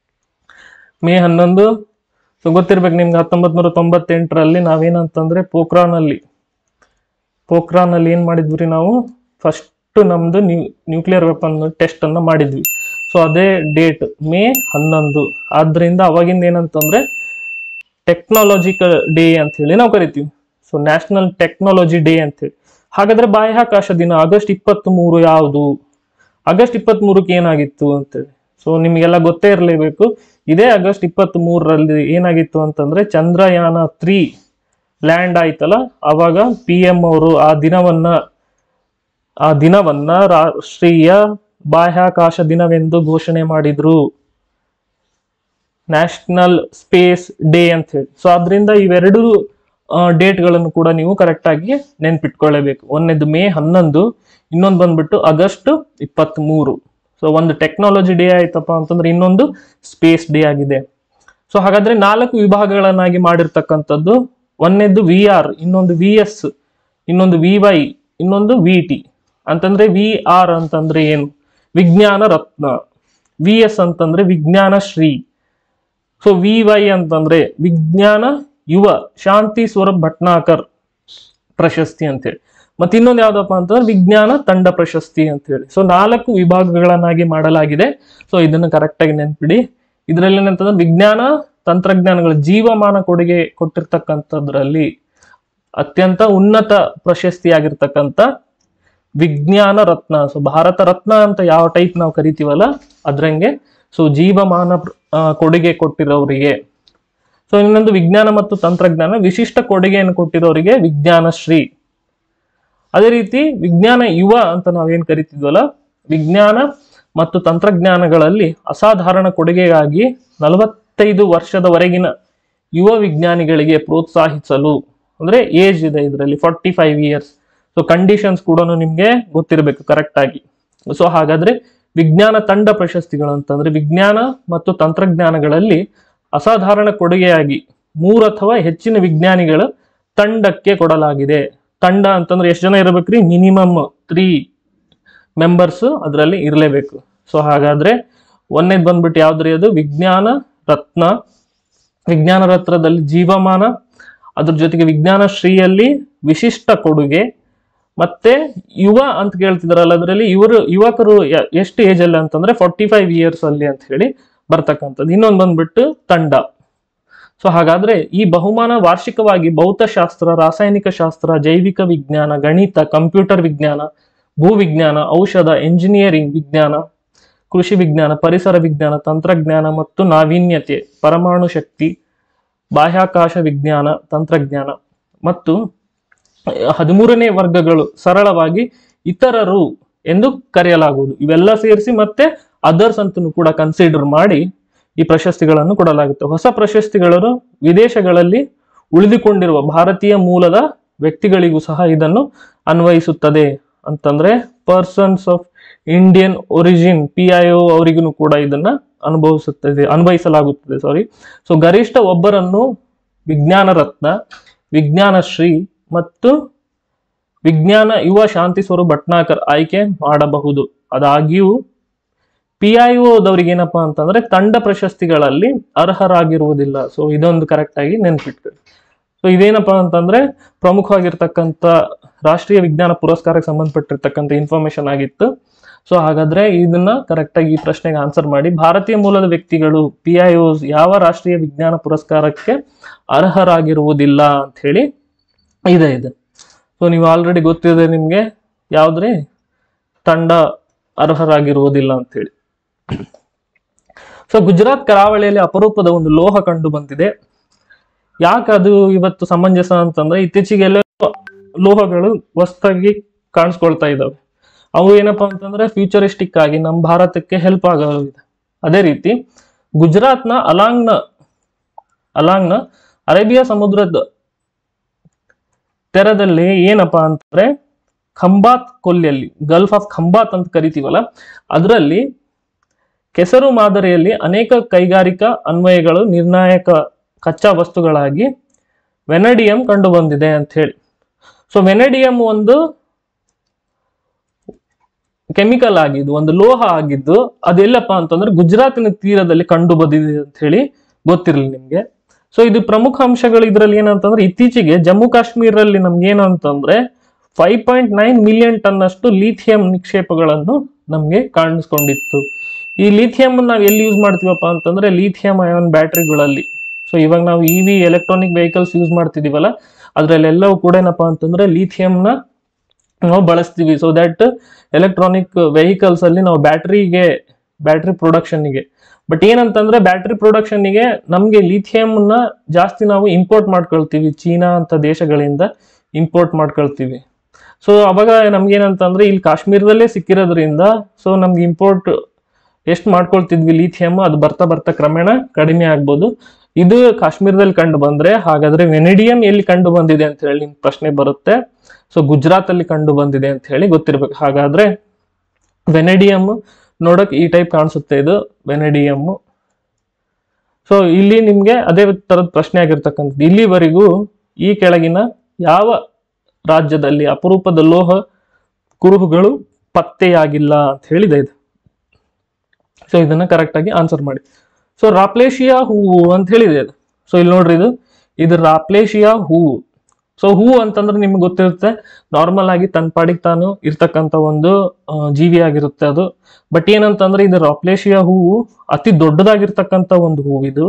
ಮೇ ಹನ್ನೊಂದು ಸೊ ಗೊತ್ತಿರ್ಬೇಕು ನಿಮ್ಗೆ ಹತ್ತೊಂಬತ್ ನೂರ ತೊಂಬತ್ತೆಂಟರಲ್ಲಿ ನಾವೇನಂತಂದ್ರೆ ಪೋಖ್ರಾನಲ್ಲಿ ಪೋಖ್ರಾನಲ್ಲಿ ಏನ್ ಮಾಡಿದ್ವಿ ನಾವು ಫಸ್ಟ್ ನಮ್ದು ನ್ಯೂ ನ್ಯೂಕ್ಲಿಯರ್ ವೆಪನ್ ಟೆಸ್ಟ್ ಅನ್ನ ಮಾಡಿದ್ವಿ ಸೊ ಅದೇ ಡೇಟ್ ಮೇ ಹನ್ನೊಂದು ಆದ್ರಿಂದ ಅವಾಗಿಂದ ಏನಂತಂದ್ರೆ ಟೆಕ್ನಾಲಜಿಕಲ್ ಡೇ ಅಂತ ಹೇಳಿ ನಾವು ಕರಿತೀವಿ ಸೊ ನ್ಯಾಷನಲ್ ಟೆಕ್ನಾಲಜಿ ಡೇ ಅಂತ ಹೇಳಿ ಹಾಗಾದ್ರೆ ಬಾಹ್ಯಾಕಾಶ ದಿನ ಆಗಸ್ಟ್ ಇಪ್ಪತ್ತ್ ಮೂರು ಯಾವುದು ಆಗಸ್ಟ್ ಇಪ್ಪತ್ತ್ ಮೂರಕ್ಕೆ ಏನಾಗಿತ್ತು ಅಂತೇಳಿ ಸೊ ನಿಮಗೆಲ್ಲ ಗೊತ್ತೇ ಇರಲೇಬೇಕು ಇದೇ ಆಗಸ್ಟ್ ಇಪ್ಪತ್ತ್ ಮೂರರಲ್ಲಿ ಏನಾಗಿತ್ತು ಅಂತಂದ್ರೆ ಚಂದ್ರಯಾನ ತ್ರೀ ಲ್ಯಾಂಡ್ ಆಯ್ತಲ್ಲ ಅವಾಗ ಪಿ ಎಂ ಅವರು ಆ ದಿನವನ್ನ ಆ ದಿನವನ್ನ ರಾಷ್ಟ್ರೀಯ ಬಾಹ್ಯಾಕಾಶ ದಿನವೆಂದು ಘೋಷಣೆ ಮಾಡಿದ್ರು ನ್ಯಾಷನಲ್ ಸ್ಪೇಸ್ ಡೇ ಅಂತ ಹೇಳಿ ಸೊ ಅದರಿಂದ ಇವೆರಡು ಡೇಟ್ಗಳನ್ನು ಕೂಡ ನೀವು ಕರೆಕ್ಟ್ ಆಗಿ ನೆನ್ಪಿಟ್ಕೊಳ್ಳೇಬೇಕು ಒಂದನೇದು ಮೇ ಹನ್ನೊಂದು ಇನ್ನೊಂದು ಬಂದ್ಬಿಟ್ಟು ಆಗಸ್ಟ್ ಇಪ್ಪತ್ತ್ ಮೂರು ಸೊ ಒಂದು ಟೆಕ್ನಾಲಜಿ ಡೇ ಆಯ್ತಪ್ಪ ಅಂತಂದ್ರೆ ಇನ್ನೊಂದು ಸ್ಪೇಸ್ ಡೇ ಆಗಿದೆ ಸೊ ಹಾಗಾದ್ರೆ ನಾಲ್ಕು ವಿಭಾಗಗಳನ್ನಾಗಿ ಮಾಡಿರ್ತಕ್ಕಂಥದ್ದು ಒಂದನೇದು ವಿ ಆರ್ ಇನ್ನೊಂದು ವಿ ಎಸ್ ಇನ್ನೊಂದು ವಿ ವೈ ಇನ್ನೊಂದು ವಿ ಟಿ ಅಂತಂದ್ರೆ ವಿ ಆರ್ ಅಂತಂದ್ರೆ ಏನು ವಿಜ್ಞಾನ ರತ್ನ ವಿ ಎಸ್ ಅಂತಂದ್ರೆ ವಿಜ್ಞಾನ ಶ್ರೀ ಸೊ ವಿ ವೈ ಅಂತಂದ್ರೆ ವಿಜ್ಞಾನ ಯುವ ಶಾಂತಿ ಸ್ವರೂಪ್ ಭಟ್ನಾಕರ್ ಪ್ರಶಸ್ತಿ ಅಂತೇಳಿ ಮತ್ತೆ ಇನ್ನೊಂದು ಯಾವ್ದಪ್ಪ ಅಂತಂದ್ರೆ ವಿಜ್ಞಾನ ತಂಡ ಪ್ರಶಸ್ತಿ ಅಂತ ಹೇಳಿ ಸೊ ನಾಲ್ಕು ವಿಭಾಗಗಳನ್ನಾಗಿ ಮಾಡಲಾಗಿದೆ ಸೊ ಇದನ್ನು ಕರೆಕ್ಟ್ ಆಗಿ ನೆನ್ಪಿಡಿ ಇದರಲ್ಲಿ ಏನಂತಂದ್ರೆ ವಿಜ್ಞಾನ ತಂತ್ರಜ್ಞಾನಗಳ ಜೀವಮಾನ ಕೊಡುಗೆ ಕೊಟ್ಟಿರ್ತಕ್ಕಂಥದ್ರಲ್ಲಿ ಅತ್ಯಂತ ಉನ್ನತ ಪ್ರಶಸ್ತಿಯಾಗಿರ್ತಕ್ಕಂಥ ವಿಜ್ಞಾನ ರತ್ನ ಸೊ ಭಾರತ ರತ್ನ ಅಂತ ಯಾವ ಟೈಪ್ ನಾವು ಕರಿತೀವಲ್ಲ ಅದ್ರಂಗೆ ಸೊ ಜೀವಮಾನ ಪ್ರ- ಆ, ಕೊಡುಗೆ ಕೊಟ್ಟಿರೋರಿಗೆ ಸೊ ಇನ್ನೊಂದು ವಿಜ್ಞಾನ ಮತ್ತು ತಂತ್ರಜ್ಞಾನ ವಿಶಿಷ್ಟ ಕೊಡುಗೆಯನ್ನು ಕೊಟ್ಟಿರೋರಿಗೆ ವಿಜ್ಞಾನ ಶ್ರೀ ಅದೇ ರೀತಿ ವಿಜ್ಞಾನ ಯುವ ಅಂತ ನಾವೇನ್ ಕರಿತಿದ್ವಲ್ಲ ವಿಜ್ಞಾನ ಮತ್ತು ತಂತ್ರಜ್ಞಾನಗಳಲ್ಲಿ ಅಸಾಧಾರಣ ಕೊಡುಗೆಗಾಗಿ ನಲವತ್ತೈದು ವರ್ಷದವರೆಗಿನ ಯುವ ವಿಜ್ಞಾನಿಗಳಿಗೆ ಪ್ರೋತ್ಸಾಹಿಸಲು ಅಂದ್ರೆ ಏಜ್ ಇದೆ ಇದರಲ್ಲಿ forty five years so conditions ಕೂಡ ನಿಮ್ಗೆ ಗೊತ್ತಿರಬೇಕು ಕರೆಕ್ಟ್ ಆಗಿ ಸೊ ಹಾಗಾದ್ರೆ ವಿಜ್ಞಾನ ತಂಡ ಪ್ರಶಸ್ತಿಗಳು ಅಂತಂದ್ರೆ ವಿಜ್ಞಾನ ಮತ್ತು ತಂತ್ರಜ್ಞಾನಗಳಲ್ಲಿ ಅಸಾಧಾರಣ ಕೊಡುಗೆಯಾಗಿ ಮೂರು ಅಥವಾ ಹೆಚ್ಚಿನ ವಿಜ್ಞಾನಿಗಳ ತಂಡಕ್ಕೆ ಕೊಡಲಾಗಿದೆ ತಂಡ ಅಂತಂದ್ರೆ ಎಷ್ಟು ಜನ ಇರಬೇಕ್ರಿ ಮಿನಿಮಮ್ ತ್ರೀ ಮೆಂಬರ್ಸ್ ಅದರಲ್ಲಿ ಇರಲೇಬೇಕು ಸೊ ಹಾಗಾದ್ರೆ ಒಂದೇದು ಬಂದ್ಬಿಟ್ಟು ಯಾವ್ದ್ರಿ ಅದು ವಿಜ್ಞಾನ ರತ್ನ ವಿಜ್ಞಾನ ರತ್ನದಲ್ಲಿ ಜೀವಮಾನ ಅದ್ರ ಜೊತೆಗೆ ವಿಜ್ಞಾನ ಶ್ರೀಯಲ್ಲಿ ವಿಶಿಷ್ಟ ಕೊಡುಗೆ ಮತ್ತೆ ಯುವ ಅಂತ ಕೇಳ್ತಿದಾರಲ್ಲ ಅದರಲ್ಲಿ ಇವರು ಯುವಕರು ಯ- ಎಷ್ಟು ಏಜ್ ಅಲ್ಲಿ ಅಂತಂದ್ರೆ ಫಾರ್ಟಿ ಫೈವ್ ಇಯರ್ಸ್ ಅಲ್ಲಿ ಅಂತ ಹೇಳಿ ಬರ್ತಕ್ಕಂಥದ್ದು ಇನ್ನೊಂದು ಬಂದ್ಬಿಟ್ಟು ತಂಡ ಸೊ ಹಾಗಾದ್ರೆ ಈ ಬಹುಮಾನ ವಾರ್ಷಿಕವಾಗಿ ಭೌತಶಾಸ್ತ್ರ ರಾಸಾಯನಿಕ ಶಾಸ್ತ್ರ ಜೈವಿಕ ವಿಜ್ಞಾನ ಗಣಿತ ಕಂಪ್ಯೂಟರ್ ವಿಜ್ಞಾನ ಭೂವಿಜ್ಞಾನ ಔಷಧ ಎಂಜಿನಿಯರಿಂಗ್ ವಿಜ್ಞಾನ ಕೃಷಿ ವಿಜ್ಞಾನ ಪರಿಸರ ವಿಜ್ಞಾನ ತಂತ್ರಜ್ಞಾನ ಮತ್ತು ನಾವೀನ್ಯತೆ ಪರಮಾಣು ಶಕ್ತಿ ಬಾಹ್ಯಾಕಾಶ ವಿಜ್ಞಾನ ತಂತ್ರಜ್ಞಾನ ಮತ್ತು ಹದಿಮೂರನೇ ವರ್ಗಗಳು ಸರಳವಾಗಿ ಇತರರು ಎಂದು ಕರೆಯಲಾಗುವುದು ಇವೆಲ್ಲ ಸೇರಿಸಿ ಮತ್ತೆ ಅದರ್ಸ್ ಅಂತೂ ಕೂಡ ಕನ್ಸಿಡರ್ ಮಾಡಿ ಈ ಪ್ರಶಸ್ತಿಗಳನ್ನು ಕೊಡಲಾಗುತ್ತೆ ಹೊಸ ಪ್ರಶಸ್ತಿಗಳನ್ನು ವಿದೇಶಗಳಲ್ಲಿ ಉಳಿದುಕೊಂಡಿರುವ ಭಾರತೀಯ ಮೂಲದ ವ್ಯಕ್ತಿಗಳಿಗೂ ಸಹ ಇದನ್ನು ಅನ್ವಯಿಸುತ್ತದೆ ಅಂತಂದ್ರೆ persons of Indian origin P I O ಅವರಿಗೂ ಕೂಡ ಇದನ್ನ ಅನುಭವಿಸುತ್ತದೆ ಅನ್ವಯಿಸಲಾಗುತ್ತದೆ ಸಾರಿ ಸೊ ಗರಿಷ್ಠ ಒಬ್ಬರನ್ನು ವಿಜ್ಞಾನ ರತ್ನ ವಿಜ್ಞಾನ ಶ್ರೀ ಮತ್ತು ವಿಜ್ಞಾನ ಯುವ ಶಾಂತಿ ಸ್ವರೂಪ್ ಭಟ್ನಾಕರ್ ಆಯ್ಕೆ ಮಾಡಬಹುದು ಆದಾಗ್ಯೂ ಪಿ ಐ ಓದವ್ರಿಗೆ ಏನಪ್ಪಾ ಅಂತಂದ್ರೆ ತಂಡ ಪ್ರಶಸ್ತಿಗಳಲ್ಲಿ ಅರ್ಹರಾಗಿರುವುದಿಲ್ಲ ಸೊ ಇದೊಂದು ಕರೆಕ್ಟ್ ಆಗಿ ನೆನ್ಪಿಟ್ಕೊಳ್ಳಿ ಸೊ ಇದೇನಪ್ಪಾ ಅಂತಂದ್ರೆ ಪ್ರಮುಖವಾಗಿರ್ತಕ್ಕಂಥ ರಾಷ್ಟ್ರೀಯ ವಿಜ್ಞಾನ ಪುರಸ್ಕಾರಕ್ಕೆ ಸಂಬಂಧಪಟ್ಟಿರ್ತಕ್ಕಂಥ ಇನ್ಫಾರ್ಮೇಶನ್ ಆಗಿತ್ತು ಸೊ ಹಾಗಾದ್ರೆ ಇದನ್ನ ಕರೆಕ್ಟ್ ಆಗಿ ಈ ಪ್ರಶ್ನೆಗೆ ಆನ್ಸರ್ ಮಾಡಿ ಭಾರತೀಯ ಮೂಲದ ವ್ಯಕ್ತಿಗಳು ಪಿ ಐ ಯಾವ ರಾಷ್ಟ್ರೀಯ ವಿಜ್ಞಾನ ಪುರಸ್ಕಾರಕ್ಕೆ ಅರ್ಹರಾಗಿರುವುದಿಲ್ಲ ಅಂತ ಹೇಳಿ ಇದೆ ಇದೆ ಸೊ ನೀವು ಆಲ್ರೆಡಿ ಗೊತ್ತಿದೆ ನಿಮ್ಗೆ ಯಾವ್ದ್ರಿ ತಂಡ ಅರ್ಹರಾಗಿರುವುದಿಲ್ಲ ಅಂತ ಹೇಳಿ ಸೊ ಗುಜರಾತ್ ಕರಾವಳಿಯಲ್ಲಿ ಅಪರೂಪದ ಒಂದು ಲೋಹ ಕಂಡು ಬಂದಿದೆ ಯಾಕೆ ಅದು ಇವತ್ತು ಸಮಂಜಸ ಅಂತಂದ್ರೆ ಇತ್ತೀಚೆಗೆಲ್ಲ ಲೋಹಗಳು ಹೊಸದಾಗಿ ಕಾಣಿಸ್ಕೊಳ್ತಾ ಇದಾವೆ ಅವು ಏನಪ್ಪಾ ಅಂತಂದ್ರೆ ಫ್ಯೂಚರಿಸ್ಟಿಕ್ ಆಗಿ ನಮ್ಮ ಭಾರತಕ್ಕೆ ಹೆಲ್ಪ್ ಆಗೋದಿದೆ ಅದೇ ರೀತಿ ಗುಜರಾತ್ನ ಅಲಾಂಗ್ನ ಅಲಾಂಗ್ನ ಅರೇಬಿಯಾ ಸಮುದ್ರದ ತೆರದಲ್ಲಿ ಏನಪ್ಪಾ ಅಂತಂದ್ರೆ ಖಂಬಾತ್ ಕೊಲ್ಲಿಯಲ್ಲಿ ಗಲ್ಫ್ ಆಫ್ ಖಂಬಾತ್ ಅಂತ ಕರಿತೀವಲ್ಲ ಅದರಲ್ಲಿ ಕೆಸರು ಮಾದರಿಯಲ್ಲಿ ಅನೇಕ ಕೈಗಾರಿಕಾ ಅನ್ವಯಗಳು ನಿರ್ಣಾಯಕ ಕಚ್ಚಾ ವಸ್ತುಗಳಾಗಿ ವೆನಡಿಯಂ ಕಂಡು ಬಂದಿದೆ ಅಂತ ಹೇಳಿ ಸೊ ವೆನಡಿಯಂ ಒಂದು ಕೆಮಿಕಲ್ ಆಗಿದ್ದು ಒಂದು ಲೋಹ ಆಗಿದ್ದು ಅದೆಲ್ಲಪ್ಪ ಅಂತಂದ್ರೆ ಗುಜರಾತಿನ ತೀರದಲ್ಲಿ ಕಂಡು ಬಂದಿದೆ ಅಂತ ಹೇಳಿ ಗೊತ್ತಿರಲಿ ನಿಮ್ಗೆ ಸೊ ಇದು ಪ್ರಮುಖ ಅಂಶಗಳು ಇದರಲ್ಲಿ ಏನಂತಂದ್ರೆ ಇತ್ತೀಚೆಗೆ ಜಮ್ಮು ಕಾಶ್ಮೀರಲ್ಲಿ ನಮ್ಗೆ ಏನು ಅಂತಂದ್ರೆ five point nine million ton ಅಷ್ಟು ಲಿಥಿಯಂ ನಿಕ್ಷೇಪಗಳನ್ನು ನಮಗೆ ಕಾಣಿಸ್ಕೊಂಡಿತ್ತು ಈ ಲಿಥಿಯಂ ನಾವು ಎಲ್ಲಿ ಯೂಸ್ ಮಾಡ್ತೀವಪ್ಪ ಅಂತಂದ್ರೆ ಲಿಥಿಯಂ ಅಯಾನ್ ಬ್ಯಾಟ್ರಿಗಳಲ್ಲಿ ಸೊ ಇವಾಗ ನಾವು E V electronic vehicles use ಮಾಡ್ತಿದೀವಲ್ಲ ಅದ್ರಲ್ಲೆಲ್ಲವೂ ಕೂಡ ಏನಪ್ಪಾ ಅಂತಂದ್ರೆ ಲಿಥಿಯಂನ ನಾವು ಬಳಸ್ತೀವಿ ಸೊ ದಟ್ ಎಲೆಕ್ಟ್ರಾನಿಕ್ ವೆಹಿಕಲ್ಸ್ ಅಲ್ಲಿ ನಾವು ಬ್ಯಾಟ್ರಿಗೆ ಬ್ಯಾಟ್ರಿ ಪ್ರೊಡಕ್ಷನ್ಗೆ ಬಟ್ ಏನಂತಂದ್ರೆ ಬ್ಯಾಟ್ರಿ ಪ್ರೊಡಕ್ಷನ್ಗೆ ನಮಗೆ ಲಿಥಿಯಂನ ಜಾಸ್ತಿ ನಾವು ಇಂಪೋರ್ಟ್ ಮಾಡ್ಕೊಳ್ತೀವಿ ಚೀನಾ ಅಂತ ದೇಶಗಳಿಂದ ಇಂಪೋರ್ಟ್ ಮಾಡ್ಕೊಳ್ತೀವಿ ಸೊ ಅವಾಗ ನಮ್ಗೇನಂತಂದ್ರೆ ಇಲ್ಲಿ ಕಾಶ್ಮೀರದಲ್ಲೇ ಸಿಕ್ಕಿರೋದ್ರಿಂದ ಸೊ ನಮ್ಗೆ ಇಂಪೋರ್ಟ್ ಎಷ್ಟು ಮಾಡ್ಕೊಳ್ತಿದ್ವಿ ಲಿಥಿಯಂ ಅದು ಬರ್ತಾ ಬರ್ತಾ ಕ್ರಮೇಣ ಕಡಿಮೆ ಆಗ್ಬೋದು ಇದು ಕಾಶ್ಮೀರದಲ್ಲಿ ಕಂಡು ಬಂದ್ರೆ ಹಾಗಾದ್ರೆ ವೆನಿಡಿಯಂ ಎಲ್ಲಿ ಕಂಡು ಬಂದಿದೆ ಅಂತ ಹೇಳಿ ನಿಮ್ಗೆ ಪ್ರಶ್ನೆ ಬರುತ್ತೆ ಸೊ ಗುಜರಾತ್ ಅಲ್ಲಿ ಕಂಡು ಬಂದಿದೆ ಅಂತ ಹೇಳಿ ಗೊತ್ತಿರ್ಬೇಕು ಹಾಗಾದ್ರೆ ವೆನೆಡಿಯಮ್ ನೋಡಕ್ ಈ ಟೈಪ್ ಕಾಣಿಸುತ್ತೆ ಇದು ವೆನೆಡಿಯಮ್ ಸೊ ಇಲ್ಲಿ ನಿಮ್ಗೆ ಅದೇ ತರದ ಪ್ರಶ್ನೆ ಆಗಿರ್ತಕ್ಕಂಥದ್ದು ಇಲ್ಲಿವರೆಗೂ ಈ ಕೆಳಗಿನ ಯಾವ ರಾಜ್ಯದಲ್ಲಿ ಅಪರೂಪದ ಲೋಹ ಕುರುಹುಗಳು ಪತ್ತೆಯಾಗಿಲ್ಲ ಅಂತ ಹೇಳಿದೆ ಇದು ಸೊ ಇದನ್ನ ಕರೆಕ್ಟ್ ಆಗಿ ಆನ್ಸರ್ ಮಾಡಿ ಸೊ ರಾಪ್ಲೇಶಿಯಾ ಹೂವು ಅಂತ ಹೇಳಿದೆ ಅದು ಸೊ ಇಲ್ಲಿ ನೋಡ್ರಿ ಇದು ಇದು ರಾಪ್ಲೇಶಿಯಾ ಹೂವು ಸೊ ಹೂವು ಅಂತಂದ್ರೆ ನಿಮ್ಗೆ ಗೊತ್ತಿರುತ್ತೆ ನಾರ್ಮಲ್ ಆಗಿ ತನ್ನ ಪಾಡಿಗೆ ತಾನು ಇರ್ತಕ್ಕಂಥ ಒಂದು ಆ, ಜೀವಿ ಆಗಿರುತ್ತೆ ಅದು ಬಟ್ ಏನಂತಂದ್ರೆ ಇದು ರಾಪ್ಲೇಶಿಯಾ ಹೂವು ಅತಿ ದೊಡ್ಡದಾಗಿರ್ತಕ್ಕಂಥ ಒಂದು ಹೂವು ಇದು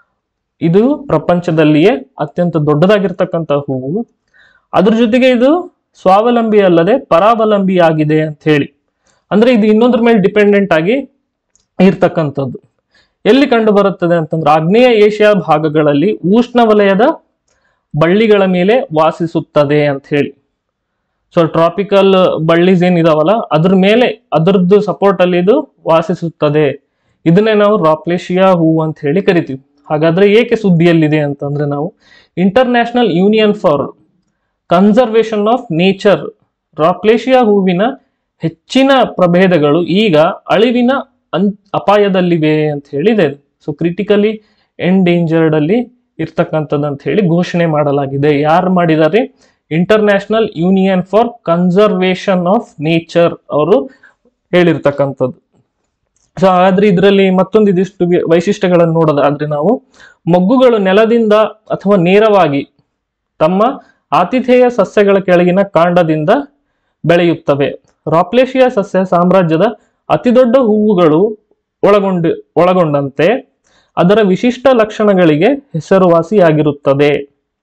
ಇದು ಪ್ರಪಂಚದಲ್ಲಿಯೇ ಅತ್ಯಂತ ದೊಡ್ಡದಾಗಿರ್ತಕ್ಕಂಥ ಹೂವು ಅದ್ರ ಜೊತೆಗೆ ಇದು ಸ್ವಾವಲಂಬಿ ಅಲ್ಲದೆ ಪರಾವಲಂಬಿ ಆಗಿದೆ ಅಂತ ಹೇಳಿ ಅಂದ್ರೆ ಇದು ಇನ್ನೊಂದ್ರ ಮೇಲೆ ಡಿಪೆಂಡೆಂಟ್ ಆಗಿ ಇರ್ತಕ್ಕಂಥದ್ದು ಎಲ್ಲಿ ಕಂಡು ಬರುತ್ತದೆ ಅಂತಂದ್ರೆ ಆಗ್ನೇಯ ಏಷ್ಯಾ ಭಾಗಗಳಲ್ಲಿ ಉಷ್ಣವಲಯದ ಬಳ್ಳಿಗಳ ಮೇಲೆ ವಾಸಿಸುತ್ತದೆ ಅಂತ ಹೇಳಿ ಸೊ ಟ್ರಾಪಿಕಲ್ ಬಳ್ಳಿಸ್ ಏನಿದಾವಲ್ಲ ಅದ್ರ ಮೇಲೆ ಅದರದ್ದು ಸಪೋರ್ಟ್ ಅಲ್ಲಿ ಇದು ವಾಸಿಸುತ್ತದೆ ಇದನ್ನೇ ನಾವು ರಾಪ್ಲೇಶಿಯಾ ಹೂವು ಅಂತ ಹೇಳಿ ಕರಿತೀವಿ ಹಾಗಾದ್ರೆ ಏಕೆ ಸುದ್ದಿಯಲ್ಲಿದೆ ಅಂತಂದ್ರೆ ನಾವು International Union for Conservation of Nature rafflesia ಹೂವಿನ ಹೆಚ್ಚಿನ ಪ್ರಭೇದಗಳು ಈಗ ಅಳಿವಿನ ಅನ್ ಅಪಾಯದಲ್ಲಿವೆ ಅಂತ ಹೇಳಿದೆ ಸೊ ಕ್ರಿಟಿಕಲಿ ಎಂಡೇಂಜರ್ಡ್ ಅಲ್ಲಿ ಇರ್ತಕ್ಕಂಥದ್ದು ಅಂತ ಹೇಳಿ ಘೋಷಣೆ ಮಾಡಲಾಗಿದೆ ಯಾರು ಮಾಡಿದ್ದಾರೆ International Union for Conservation of Nature ಅವರು ಹೇಳಿರ್ತಕ್ಕಂಥದ್ದು ಸೊ ಹಾಗಾದ್ರೆ ಇದರಲ್ಲಿ ಮತ್ತೊಂದು ಇದಿಷ್ಟು ವಿ- ವೈಶಿಷ್ಟ್ಯಗಳನ್ನು ನೋಡೋದಾದ್ರೆ ನಾವು ಮೊಗ್ಗುಗಳು ನೆಲದಿಂದ ಅಥವಾ ನೇರವಾಗಿ ತಮ್ಮ ಆತಿಥೇಯ ಸಸ್ಯಗಳ ಕೆಳಗಿನ ಕಾಂಡದಿಂದ ಬೆಳೆಯುತ್ತವೆ ರಾಪ್ಲೇಶಿಯಾ ಸಸ್ಯ ಸಾಮ್ರಾಜ್ಯದ ಅತಿದೊಡ್ಡ ಹೂವುಗಳು ಒಳಗೊಂಡು ಒಳಗೊಂಡಂತೆ ಅದರ ವಿಶಿಷ್ಟ ಲಕ್ಷಣಗಳಿಗೆ ಹೆಸರುವಾಸಿಯಾಗಿರುತ್ತದೆ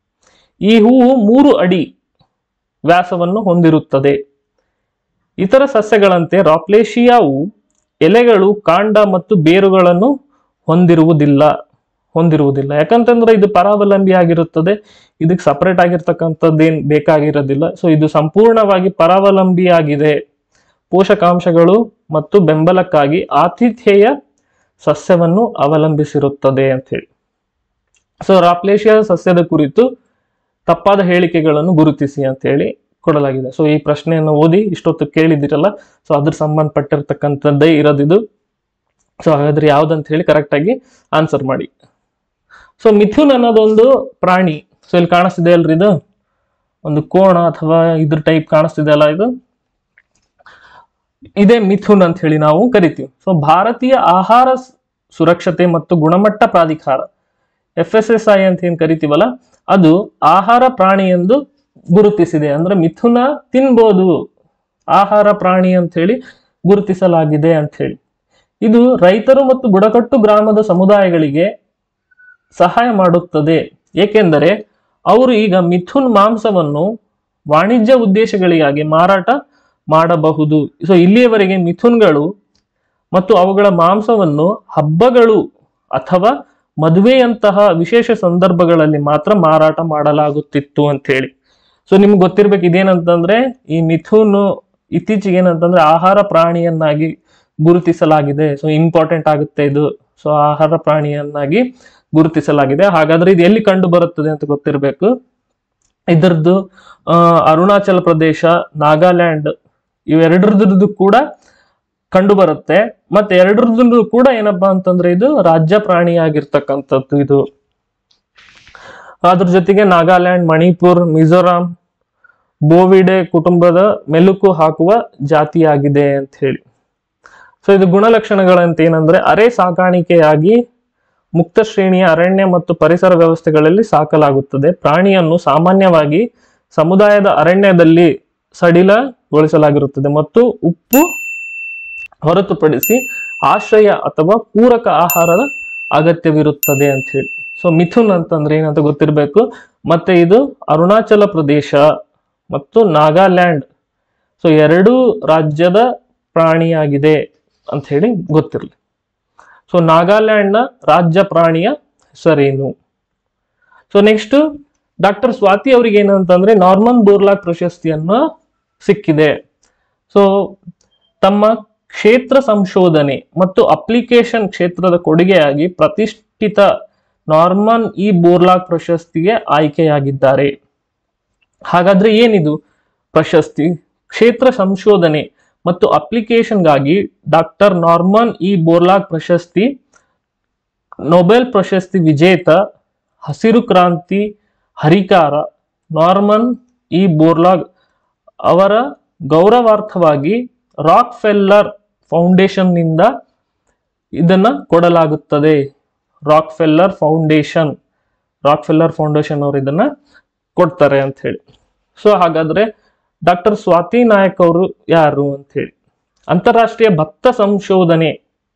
ಈ ಹೂವು ಮೂರು ಅಡಿ ವ್ಯಾಸವನ್ನು ಹೊಂದಿರುತ್ತದೆ ಇತರ ಸಸ್ಯಗಳಂತೆ ರಾಪ್ಲೇಶಿಯಾವು ಎಲೆಗಳು ಕಾಂಡ ಮತ್ತು ಬೇರುಗಳನ್ನು ಹೊಂದಿರುವುದಿಲ್ಲ ಹೊಂದಿರುವುದಿಲ್ಲ ಯಾಕಂತಂದ್ರೆ ಇದು ಪರಾವಲಂಬಿ ಆಗಿರುತ್ತದೆ ಇದಕ್ಕೆ ಸಪರೇಟ್ ಆಗಿರ್ತಕ್ಕಂಥದ್ದೇನು ಬೇಕಾಗಿರೋದಿಲ್ಲ ಸೊ ಇದು ಸಂಪೂರ್ಣವಾಗಿ ಪರಾವಲಂಬಿ ಆಗಿದೆ ಪೋಷಕಾಂಶಗಳು ಮತ್ತು ಬೆಂಬಲಕ್ಕಾಗಿ ಆತಿಥೇಯ ಸಸ್ಯವನ್ನು ಅವಲಂಬಿಸಿರುತ್ತದೆ ಅಂತ ಹೇಳಿ ಸೊ ರಾಪ್ಲೇಶಿಯಾ ಸಸ್ಯದ ಕುರಿತು ತಪ್ಪಾದ ಹೇಳಿಕೆಗಳನ್ನು ಗುರುತಿಸಿ ಅಂತ ಹೇಳಿ ಕೊಡಲಾಗಿದೆ ಸೊ ಈ ಪ್ರಶ್ನೆಯನ್ನು ಓದಿ ಇಷ್ಟೊತ್ತು ಕೇಳಿದಿರಲ್ಲ ಸೊ ಅದ್ರ ಸಂಬಂಧಪಟ್ಟಿರ್ತಕ್ಕಂಥದ್ದೇ ಇರೋದಿದು ಸೊ ಹಾಗಾದ್ರೆ ಯಾವ್ದಂತ ಹೇಳಿ ಕರೆಕ್ಟ್ ಆಗಿ ಆನ್ಸರ್ ಮಾಡಿ ಸೊ ಮಿಥುನ್ ಅನ್ನೋದೊಂದು ಪ್ರಾಣಿ ಸೊ ಇಲ್ಲಿ ಕಾಣಿಸ್ತಿದೆ ಅಲ್ರಿ ಇದು ಒಂದು ಕೋಣ ಅಥವಾ ಇದ್ರ ಟೈಪ್ ಕಾಣಿಸ್ತಿದೆ ಅಲ್ಲ ಇದು ಇದೇ ಮಿಥುನ್ ಅಂತ ಹೇಳಿ ನಾವು ಕರಿತೀವಿ ಸೊ ಭಾರತೀಯ ಆಹಾರ ಸ್- ಸುರಕ್ಷತೆ ಮತ್ತು ಗುಣಮಟ್ಟ ಪ್ರಾಧಿಕಾರ ಎಫ್ ಎಸ್ ಎಸ್ ಐ ಅಂತ ಏನ್ ಕರಿತೀವಲ್ಲ ಅದು ಆಹಾರ ಪ್ರಾಣಿ ಎಂದು ಗುರುತಿಸಿದೆ ಅಂದ್ರೆ ಮಿಥುನ ತಿನ್ಬೋದು ಆಹಾರ ಪ್ರಾಣಿ ಅಂತ ಹೇಳಿ ಗುರುತಿಸಲಾಗಿದೆ ಅಂತ ಹೇಳಿ ಇದು ರೈತರು ಮತ್ತು ಬುಡಕಟ್ಟು ಗ್ರಾಮದ ಸಮುದಾಯಗಳಿಗೆ ಸಹಾಯ ಮಾಡುತ್ತದೆ ಏಕೆಂದರೆ ಅವರು ಈಗ ಮಿಥುನ್ ಮಾಂಸವನ್ನು ವಾಣಿಜ್ಯ ಉದ್ದೇಶಗಳಿಗಾಗಿ ಮಾರಾಟ ಮಾಡಬಹುದು ಸೊ ಇಲ್ಲಿಯವರೆಗೆ ಮಿಥುನ್ಗಳು ಮತ್ತು ಅವುಗಳ ಮಾಂಸವನ್ನು ಹಬ್ಬಗಳು ಅಥವಾ ಮದುವೆಯಂತಹ ವಿಶೇಷ ಸಂದರ್ಭಗಳಲ್ಲಿ ಮಾತ್ರ ಮಾರಾಟ ಮಾಡಲಾಗುತ್ತಿತ್ತು ಅಂತ ಹೇಳಿ ಸೊ ನಿಮ್ಗೆ ಗೊತ್ತಿರ್ಬೇಕು ಇದೇನಂತಂದ್ರೆ ಈ ಮಿಥುನ್ ಇತ್ತೀಚೆಗೆ ಏನಂತಂದ್ರೆ ಆಹಾರ ಪ್ರಾಣಿಯನ್ನಾಗಿ ಗುರುತಿಸಲಾಗಿದೆ ಸೊ ಇಂಪಾರ್ಟೆಂಟ್ ಆಗುತ್ತೆ ಇದು ಸೊ ಆಹಾರ ಪ್ರಾಣಿಯನ್ನಾಗಿ ಗುರುತಿಸಲಾಗಿದೆ ಹಾಗಾದ್ರೆ ಇದು ಎಲ್ಲಿ ಕಂಡು ಬರುತ್ತದೆ ಅಂತ ಗೊತ್ತಿರಬೇಕು ಇದರದ್ದು ಆ, ಅರುಣಾಚಲ ಪ್ರದೇಶ ನಾಗಾಲ್ಯಾಂಡ್ ಇವೆರಡರದ್ದು ಕೂಡ ಕಂಡು ಬರುತ್ತೆ ಮತ್ತೆ ಎರಡರದ್ದು ಕೂಡ ಏನಪ್ಪಾ ಅಂತಂದ್ರೆ ಇದು ರಾಜ್ಯ ಪ್ರಾಣಿಯಾಗಿರ್ತಕ್ಕಂಥದ್ದು ಇದು ಅದ್ರ ಜೊತೆಗೆ ನಾಗಾಲ್ಯಾಂಡ್ ಮಣಿಪುರ್ ಮಿಜೋರಾಂ ಬೋವಿಡೆ ಕುಟುಂಬದ ಮೆಲುಕು ಹಾಕುವ ಜಾತಿಯಾಗಿದೆ ಅಂತ ಹೇಳಿ ಸೊ ಇದು ಗುಣಲಕ್ಷಣಗಳಂತ ಏನಂದ್ರೆ ಅರೆ ಸಾಕಾಣಿಕೆಯಾಗಿ ಮುಕ್ತ ಶ್ರೇಣಿಯ ಅರಣ್ಯ ಮತ್ತು ಪರಿಸರ ವ್ಯವಸ್ಥೆಗಳಲ್ಲಿ ಸಾಕಲಾಗುತ್ತದೆ ಪ್ರಾಣಿಯನ್ನು ಸಾಮಾನ್ಯವಾಗಿ ಸಮುದಾಯದ ಅರಣ್ಯದಲ್ಲಿ ಸಡಿಲಗೊಳಿಸಲಾಗಿರುತ್ತದೆ ಮತ್ತು ಉಪ್ಪು ಹೊರತುಪಡಿಸಿ ಆಶ್ರಯ ಅಥವಾ ಪೂರಕ ಆಹಾರದ ಅಗತ್ಯವಿರುತ್ತದೆ ಅಂತ ಹೇಳಿ ಸೊ ಮಿಥುನ್ ಅಂತಂದ್ರೆ ಏನಂತ ಗೊತ್ತಿರಬೇಕು ಮತ್ತೆ ಇದು ಅರುಣಾಚಲ ಪ್ರದೇಶ ಮತ್ತು ನಾಗಾಲ್ಯಾಂಡ್ ಸೊ ಎರಡೂ ರಾಜ್ಯದ ಪ್ರಾಣಿಯಾಗಿದೆ ಅಂತ ಹೇಳಿ ಗೊತ್ತಿರಲಿ ಸೊ ನಾಗಾಲ್ಯಾಂಡ್ನ ರಾಜ್ಯ ಪ್ರಾಣಿಯ ಹೆಸರೇನು ಸೊ ನೆಕ್ಸ್ಟ್ ಡಾಕ್ಟರ್ ಸ್ವಾತಿ ಅವರಿಗೆ ಏನಂತಂದ್ರೆ ನಾರ್ಮನ್ ಬೋರ್ಲಾಕ್ ಪ್ರಶಸ್ತಿಯನ್ನ ಸಿಕ್ಕಿದೆ ಸೊ ತಮ್ಮ ಕ್ಷೇತ್ರ ಸಂಶೋಧನೆ ಮತ್ತು ಅಪ್ಲಿಕೇಶನ್ ಕ್ಷೇತ್ರದ ಕೊಡುಗೆಯಾಗಿ ಪ್ರತಿಷ್ಠಿತ ನಾರ್ಮನ್ ಇ ಬೋರ್ಲಾಕ್ ಪ್ರಶಸ್ತಿಗೆ ಆಯ್ಕೆಯಾಗಿದ್ದಾರೆ ಹಾಗಾದ್ರೆ ಏನಿದು ಪ್ರಶಸ್ತಿ ಕ್ಷೇತ್ರ ಸಂಶೋಧನೆ ಮತ್ತು ಅಪ್ಲಿಕೇಶನ್ಗಾಗಿ ಡಾಕ್ಟರ್ ನಾರ್ಮನ್ ಇ ಬೋರ್ಲಾಕ್ ಪ್ರಶಸ್ತಿ ನೊಬೆಲ್ ಪ್ರಶಸ್ತಿ ವಿಜೇತ ಹಸಿರು ಕ್ರಾಂತಿ ಹರಿಕಾರ ನಾರ್ಮನ್ ಇ ಬೋರ್ಲಾಗ್ ಅವರ ಗೌರವಾರ್ಥವಾಗಿ ರಾಕ್ ಫೆಲ್ಲರ್ ಫೌಂಡೇಶನ್ನಿಂದ ಇದನ್ನ ಕೊಡಲಾಗುತ್ತದೆ Rockefeller Foundation Rockefeller Foundation ಅವರು ಇದನ್ನ ಕೊಡ್ತಾರೆ ಅಂತ ಹೇಳಿ ಸೊ ಹಾಗಾದ್ರೆ ಡಾಕ್ಟರ್ ಸ್ವಾತಿ ನಾಯಕ್ ಅವರು ಯಾರು ಅಂತ ಹೇಳಿ ಅಂತಾರಾಷ್ಟ್ರೀಯ ಭತ್ತ ಸಂಶೋಧನೆ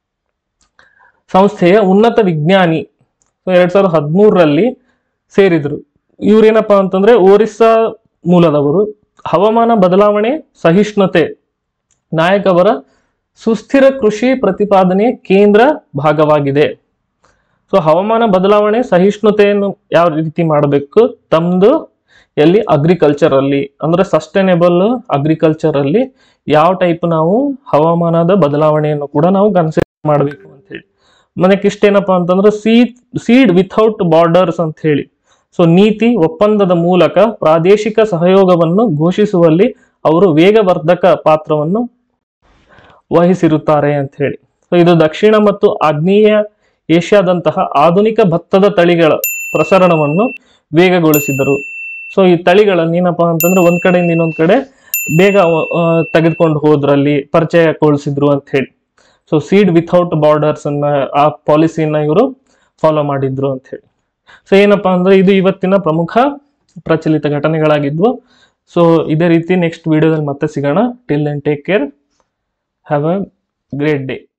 ಸಂಸ್ಥೆಯ ಉನ್ನತ ವಿಜ್ಞಾನಿ ಸೊ ಎರಡ್ ಸಾವಿರದ ಹದಿಮೂರರಲ್ಲಿ ಸೇರಿದ್ರು ಇವ್ರೇನಪ್ಪಾ ಅಂತಂದ್ರೆ ಒರಿಸ್ಸಾ ಮೂಲದವರು ಹವಾಮಾನ ಬದಲಾವಣೆ ಸಹಿಷ್ಣುತೆ ನಾಯಕ್ ಅವರ ಸುಸ್ಥಿರ ಕೃಷಿ ಪ್ರತಿಪಾದನೆಯ ಕೇಂದ್ರ ಭಾಗವಾಗಿದೆ ಸೊ ಹವಾಮಾನ ಬದಲಾವಣೆ ಸಹಿಷ್ಣುತೆಯನ್ನು ಯಾವ ರೀತಿ ಮಾಡಬೇಕು ತಮ್ಮದು ಎಲ್ಲಿ ಅಗ್ರಿಕಲ್ಚರ್ ಅಲ್ಲಿ ಅಂದ್ರೆ ಸಸ್ಟೈನೇಬಲ್ ಅಗ್ರಿಕಲ್ಚರ್ ಅಲ್ಲಿ ಯಾವ ಟೈಪ್ ನಾವು ಹವಾಮಾನದ ಬದಲಾವಣೆಯನ್ನು ಕೂಡ ನಾವು ಕನ್ಸಿಡರ್ ಮಾಡಬೇಕು ಅಂತ ಹೇಳಿ ಮನೆಗೆ ಇಷ್ಟೇನಪ್ಪಾ ಅಂತಂದ್ರೆ ಸೀಡ್ ಸೀಡ್ ವಿಥೌಟ್ ಬಾರ್ಡರ್ಸ್ ಅಂತ ಹೇಳಿ ಸೊ ನೀತಿ ಒಪ್ಪಂದದ ಮೂಲಕ ಪ್ರಾದೇಶಿಕ ಸಹಯೋಗವನ್ನು ಘೋಷಿಸುವಲ್ಲಿ ಅವರು ವೇಗವರ್ಧಕ ಪಾತ್ರವನ್ನು ವಹಿಸಿರುತ್ತಾರೆ ಅಂತ ಹೇಳಿ ಸೊ ಇದು ದಕ್ಷಿಣ ಮತ್ತು ಆಗ್ನೇಯ ಏಷ್ಯಾದಂತಹ ಆಧುನಿಕ ಭತ್ತದ ತಳಿಗಳ ಪ್ರಸರಣವನ್ನು ವೇಗಗೊಳಿಸಿದರು ಸೊ ಈ ತಳಿಗಳನ್ನು ಏನಪ್ಪಾ ಅಂತಂದ್ರೆ ಒಂದ್ ಕಡೆಯಿಂದ ಇನ್ನೊಂದ್ ಕಡೆ ಬೇಗ ಆ, ತೆಗೆದುಕೊಂಡು ಹೋದ್ರಲ್ಲಿ ಪರಿಚಯಗೊಳಿಸಿದ್ರು ಅಂತ ಹೇಳಿ ಸೊ ಸೀಡ್ ವಿಥೌಟ್ ಬಾರ್ಡರ್ಸ್ ಅನ್ನ ಆ ಪಾಲಿಸಿನ ಇವರು ಫಾಲೋ ಮಾಡಿದ್ರು ಅಂತ ಹೇಳಿ ಸೊ ಏನಪ್ಪಾ ಅಂದ್ರೆ ಇದು ಇವತ್ತಿನ ಪ್ರಮುಖ ಪ್ರಚಲಿತ ಘಟನೆಗಳಾಗಿದ್ವು ಸೊ ಇದೇ ರೀತಿ ನೆಕ್ಸ್ಟ್ ವಿಡಿಯೋದಲ್ಲಿ ಮತ್ತೆ ಸಿಗೋಣ till then take care have a great day